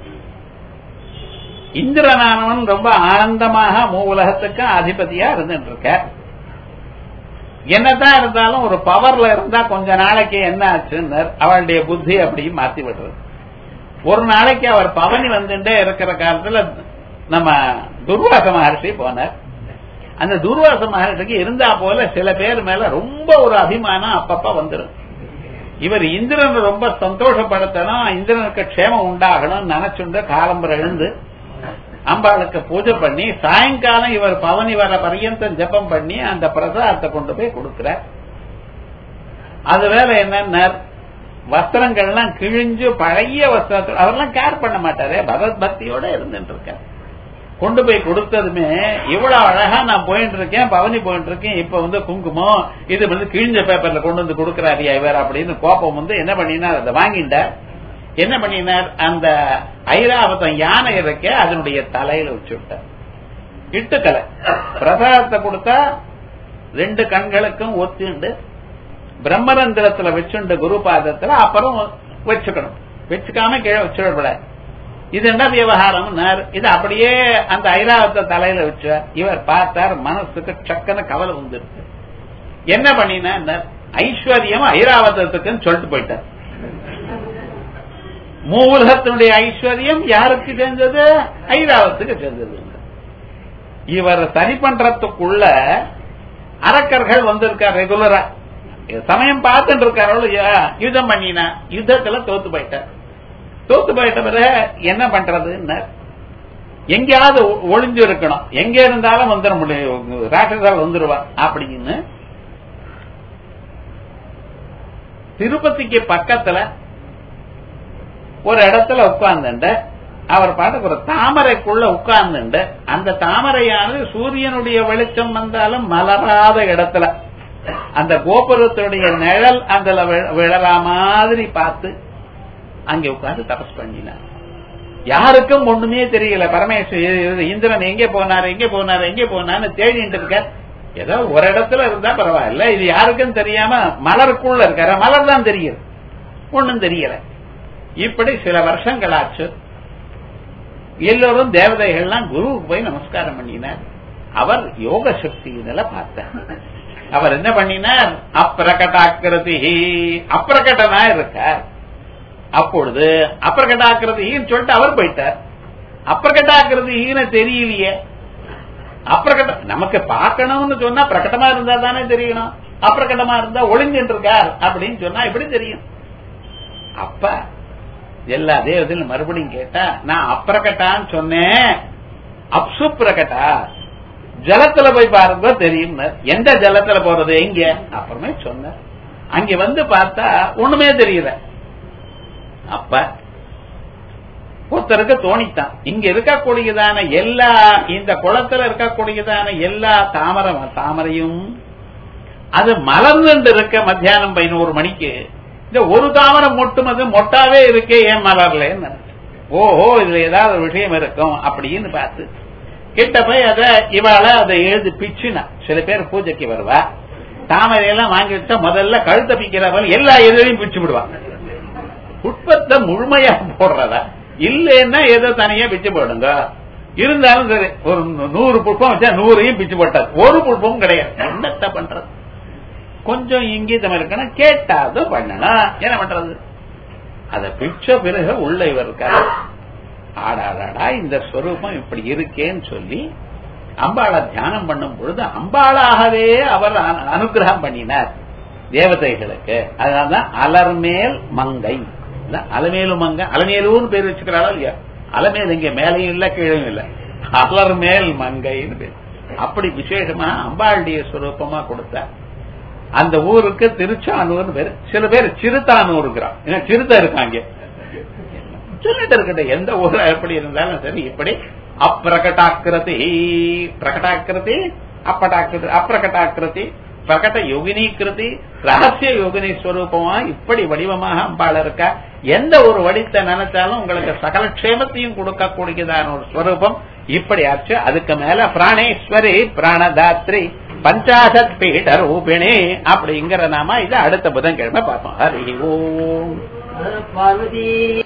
இந்திரனானவன் ரொம்ப ஆனந்தமாக மூ உலகத்துக்கு அதிபதியா இருந்துட்டு இருக்க என்னதான் இருந்தாலும் ஒரு பவர்ல இருந்தா கொஞ்ச நாளைக்கு என்ன ஆச்சுன்னு அவளுடைய புத்தி அப்படி மாத்தி விடுறது ஒரு நாளைக்கு அவர் பவனி வந்துட்டே இருக்கிற காலத்துல நம்ம துர்வாச மகர்ஷி போனார் அந்த துர்வாச மகர்ஷிக்கு இருந்தா போல சில பேர் மேல ரொம்ப ஒரு அபிமானம் அப்பப்ப வந்துடும் இவர் இந்திரன் ரொம்ப சந்தோஷப்படுத்தணும் இந்திரனுக்கு க்ஷேமம் உண்டாகணும் நினைச்சுண்டு காலம்புற எழுந்து அம்பாளுக்கு பூஜை பண்ணி சாயங்காலம் இவர் பவனி வர பரியந்தம் ஜெபம் பண்ணி அந்த பிரசாதத்தை கொண்டு போய் கொடுக்கிறார் அது வேற என்னன்னா வஸ்திரங்கள்லாம் கிழிஞ்சு பழைய வஸ்திரத்தில் அவரெல்லாம் கேர் பண்ண மாட்டாரே பகவத் பக்தியோட இருந்துட்டு இருக்கார் கொண்டு போய் கொடுத்ததுமே இவ்வளவு அழகா நான் போயிட்டு இருக்கேன் பவனி போயிட்டு இருக்கேன் இப்ப வந்து குங்குமம் இது வந்து கிழிஞ்ச பேப்பர்ல கொண்டு வந்து கொடுக்கறாரியா இவர் அப்படின்னு கோபம் வந்து என்ன பண்ணினார் அதை வாங்கிட்டார் என்ன பண்ணினார் அந்த ஐராவதம் யானை இருக்க அதனுடைய தலையில வச்சு விட்டார் இட்டுக்கலை பிரசாதத்தை கொடுத்தா ரெண்டு கண்களுக்கும் ஒத்திண்டு பிரம்மரந்திரத்துல வச்சுண்டு குரு பாதத்துல அப்புறம் வச்சுக்கணும் வச்சுக்காம கீழே வச்சுடக்கூடாது இது என்ன விவகாரம் இது அப்படியே அந்த ஐராவத்தை தலையில வச்ச இவர் பார்த்தார் மனசுக்கு சக்கன கவலை வந்துருக்கு என்ன பண்ணினா ஐஸ்வர்யம் ஐராவதத்துக்குன்னு சொல்லிட்டு போயிட்டார் மூலகத்தினுடைய ஐஸ்வர்யம் யாருக்கு சேர்ந்தது ஐராவத்துக்கு சேர்ந்தது இவர் சரி பண்றதுக்குள்ள அரக்கர்கள் வந்திருக்கார் ரெகுலரா சமயம் பார்த்துட்டு இருக்காரு யுத்தம் பண்ணினா யுத்தத்துல தோத்து போயிட்டார் தோத்து போயிட்ட பிறகு என்ன பண்றதுன்னு எங்கேயாவது ஒளிஞ்சு இருக்கணும் எங்க இருந்தாலும் வந்துட முடியும் ராட்சசால் வந்துருவா அப்படின்னு திருப்பதிக்கு பக்கத்துல ஒரு இடத்துல உட்கார்ந்துண்டு அவர் பாட்டுக்கு ஒரு தாமரைக்குள்ள உட்கார்ந்துண்டு அந்த தாமரையானது சூரியனுடைய வெளிச்சம் வந்தாலும் மலராத இடத்துல அந்த கோபுரத்துடைய நிழல் அதுல விழறா மாதிரி பார்த்து அங்கே உட்கார்ந்து தபஸ் பண்ணினார் யாருக்கும் ஒண்ணுமே தெரியல பரமேஸ்வர இந்திரன் எங்க போனாரு எங்க போனாரு எங்க போனான்னு தேடிட்டு இருக்க ஏதோ ஒரு இடத்துல இருந்தா பரவாயில்ல இது யாருக்கும் தெரியாம மலருக்குள்ள இருக்காரு மலர் தான் தெரியுது ஒண்ணும் தெரியல இப்படி சில வருஷங்கள் ஆச்சு எல்லோரும் தேவதைகள்லாம் குருவுக்கு போய் நமஸ்காரம் பண்ணினார் அவர் யோக சக்தியினால பார்த்தார் அவர் என்ன பண்ணினார் அப்பிரகட்டாக்கிருதி அப்பிரகட்டனா இருக்கார் அப்பொழுது அப்பிரகட்டாக்கிருதின்னு சொல்லிட்டு அவர் போயிட்டார் அப்பிரகட்டாக்கிருதின்னு தெரியலையே அப்பிரகட்ட நமக்கு பார்க்கணும்னு சொன்னா பிரகட்டமா இருந்தா தானே தெரியணும் அப்பிரகட்டமா இருந்தா ஒளிஞ்சிட்டு இருக்கார் அப்படின்னு சொன்னா எப்படி தெரியும் அப்ப எல்லா தேவதையும் மறுபடியும் கேட்டா நான் அப்பிரகட்டான்னு சொன்னேன் அப்சு பிரகட்டா ஜலத்துல போய் பாருங்க தெரியும் எந்த ஜலத்துல போறது எங்க அப்புறமே சொன்ன அங்க வந்து பார்த்தா ஒண்ணுமே தெரியல அப்ப ஒருத்தருக்கு தோணித்தான் இங்க இருக்கக்கூடியதான எல்லா இந்த குளத்துல இருக்கக்கூடியதான எல்லா தாமரை தாமரையும் அது மலர்ந்து இருக்க மத்தியானம் பதினோரு மணிக்கு இந்த ஒரு தாமரை மொட்டும் அது மொட்டாவே இருக்கே ஏன் மலர்ல ஓஹோ இதுல ஏதாவது ஒரு விஷயம் இருக்கும் அப்படின்னு பார்த்து கிட்ட போய் அத இவாள அதை எழுதி பிச்சுனா சில பேர் பூஜைக்கு வருவா தாமரையெல்லாம் வாங்கி வச்சா முதல்ல கழுத்த பிக்கிறவங்க எல்லா எதிரையும் பிச்சு விடுவாங்க புட்பத்தை முழுமையா போடுறதா இல்லைன்னா ஏதோ தனியா பிச்சு போடுங்க இருந்தாலும் சரி ஒரு நூறு புட்பம் வச்சா நூறையும் பிச்சு போட்டாது ஒரு புட்பமும் கிடையாது என்னத்த பண்றது கொஞ்சம் இங்கீதம் இருக்கணும் கேட்டாதும் பண்ணணும் என்ன பண்றது அத பிச்ச பிறகு உள்ள இவர் இருக்காரு ஆடாடாடா இந்த ஸ்வரூபம் இப்படி இருக்கேன்னு சொல்லி அம்பாளை தியானம் பண்ணும் பொழுது அம்பாளாகவே அவர் அனு- அனுகிரகம் பண்ணினார் தேவதைகளுக்கு அதனாலதான் அலர்மேல் மங்கை இதான் அலமேலு மங்கை அலமேலுன்னு பேர் வச்சுக்கிறாளோ இல்லையா அலமேல் இங்க மேலையும் இல்ல கீழையும் இல்ல அலர்மேல் மங்கைன்னு பேர் அப்படி விசேஷமா அம்பாளுடைய ஸ்வரூபமா கொடுத்தார் அந்த ஊருக்கு திருச்சானூர்னு பேரு சில பேர் சிறுத்தானூருங்கிறான் ஏன்னா சிறுத்தை இருக்காங்க சொல்லிட்டு இருக்கட்டும் எந்த ஊர்ல எப்படி இருந்தாலும் சரி இப்படி அப்பிரகட்டாக்கிருதி பிரகட்டாக்கிருதி அப்பட்டாக்கிருதி அப்பிரகட்டாக்கிருதி பிரகட யோகினீகிருதி ரகசிய யோகினி ஸ்வரூபமா இப்படி வடிவமாக அம்பாள் இருக்கா எந்த ஒரு வடித்தை நினைச்சாலும் உங்களுக்கு சகல க்ஷேமத்தையும் கொடுக்கக்கூடியதான ஒரு ஸ்வரூபம் இப்படி ஆச்சு அதுக்கு மேல பிராணேஸ்வரி பிராணதாத்ரி பஞ்சாசத் பீட ரூபிணி அப்படிங்கிற நாம இதை அடுத்த புதன்கிழமை பார்ப்போம் ஹரி ஓம் பார்வதி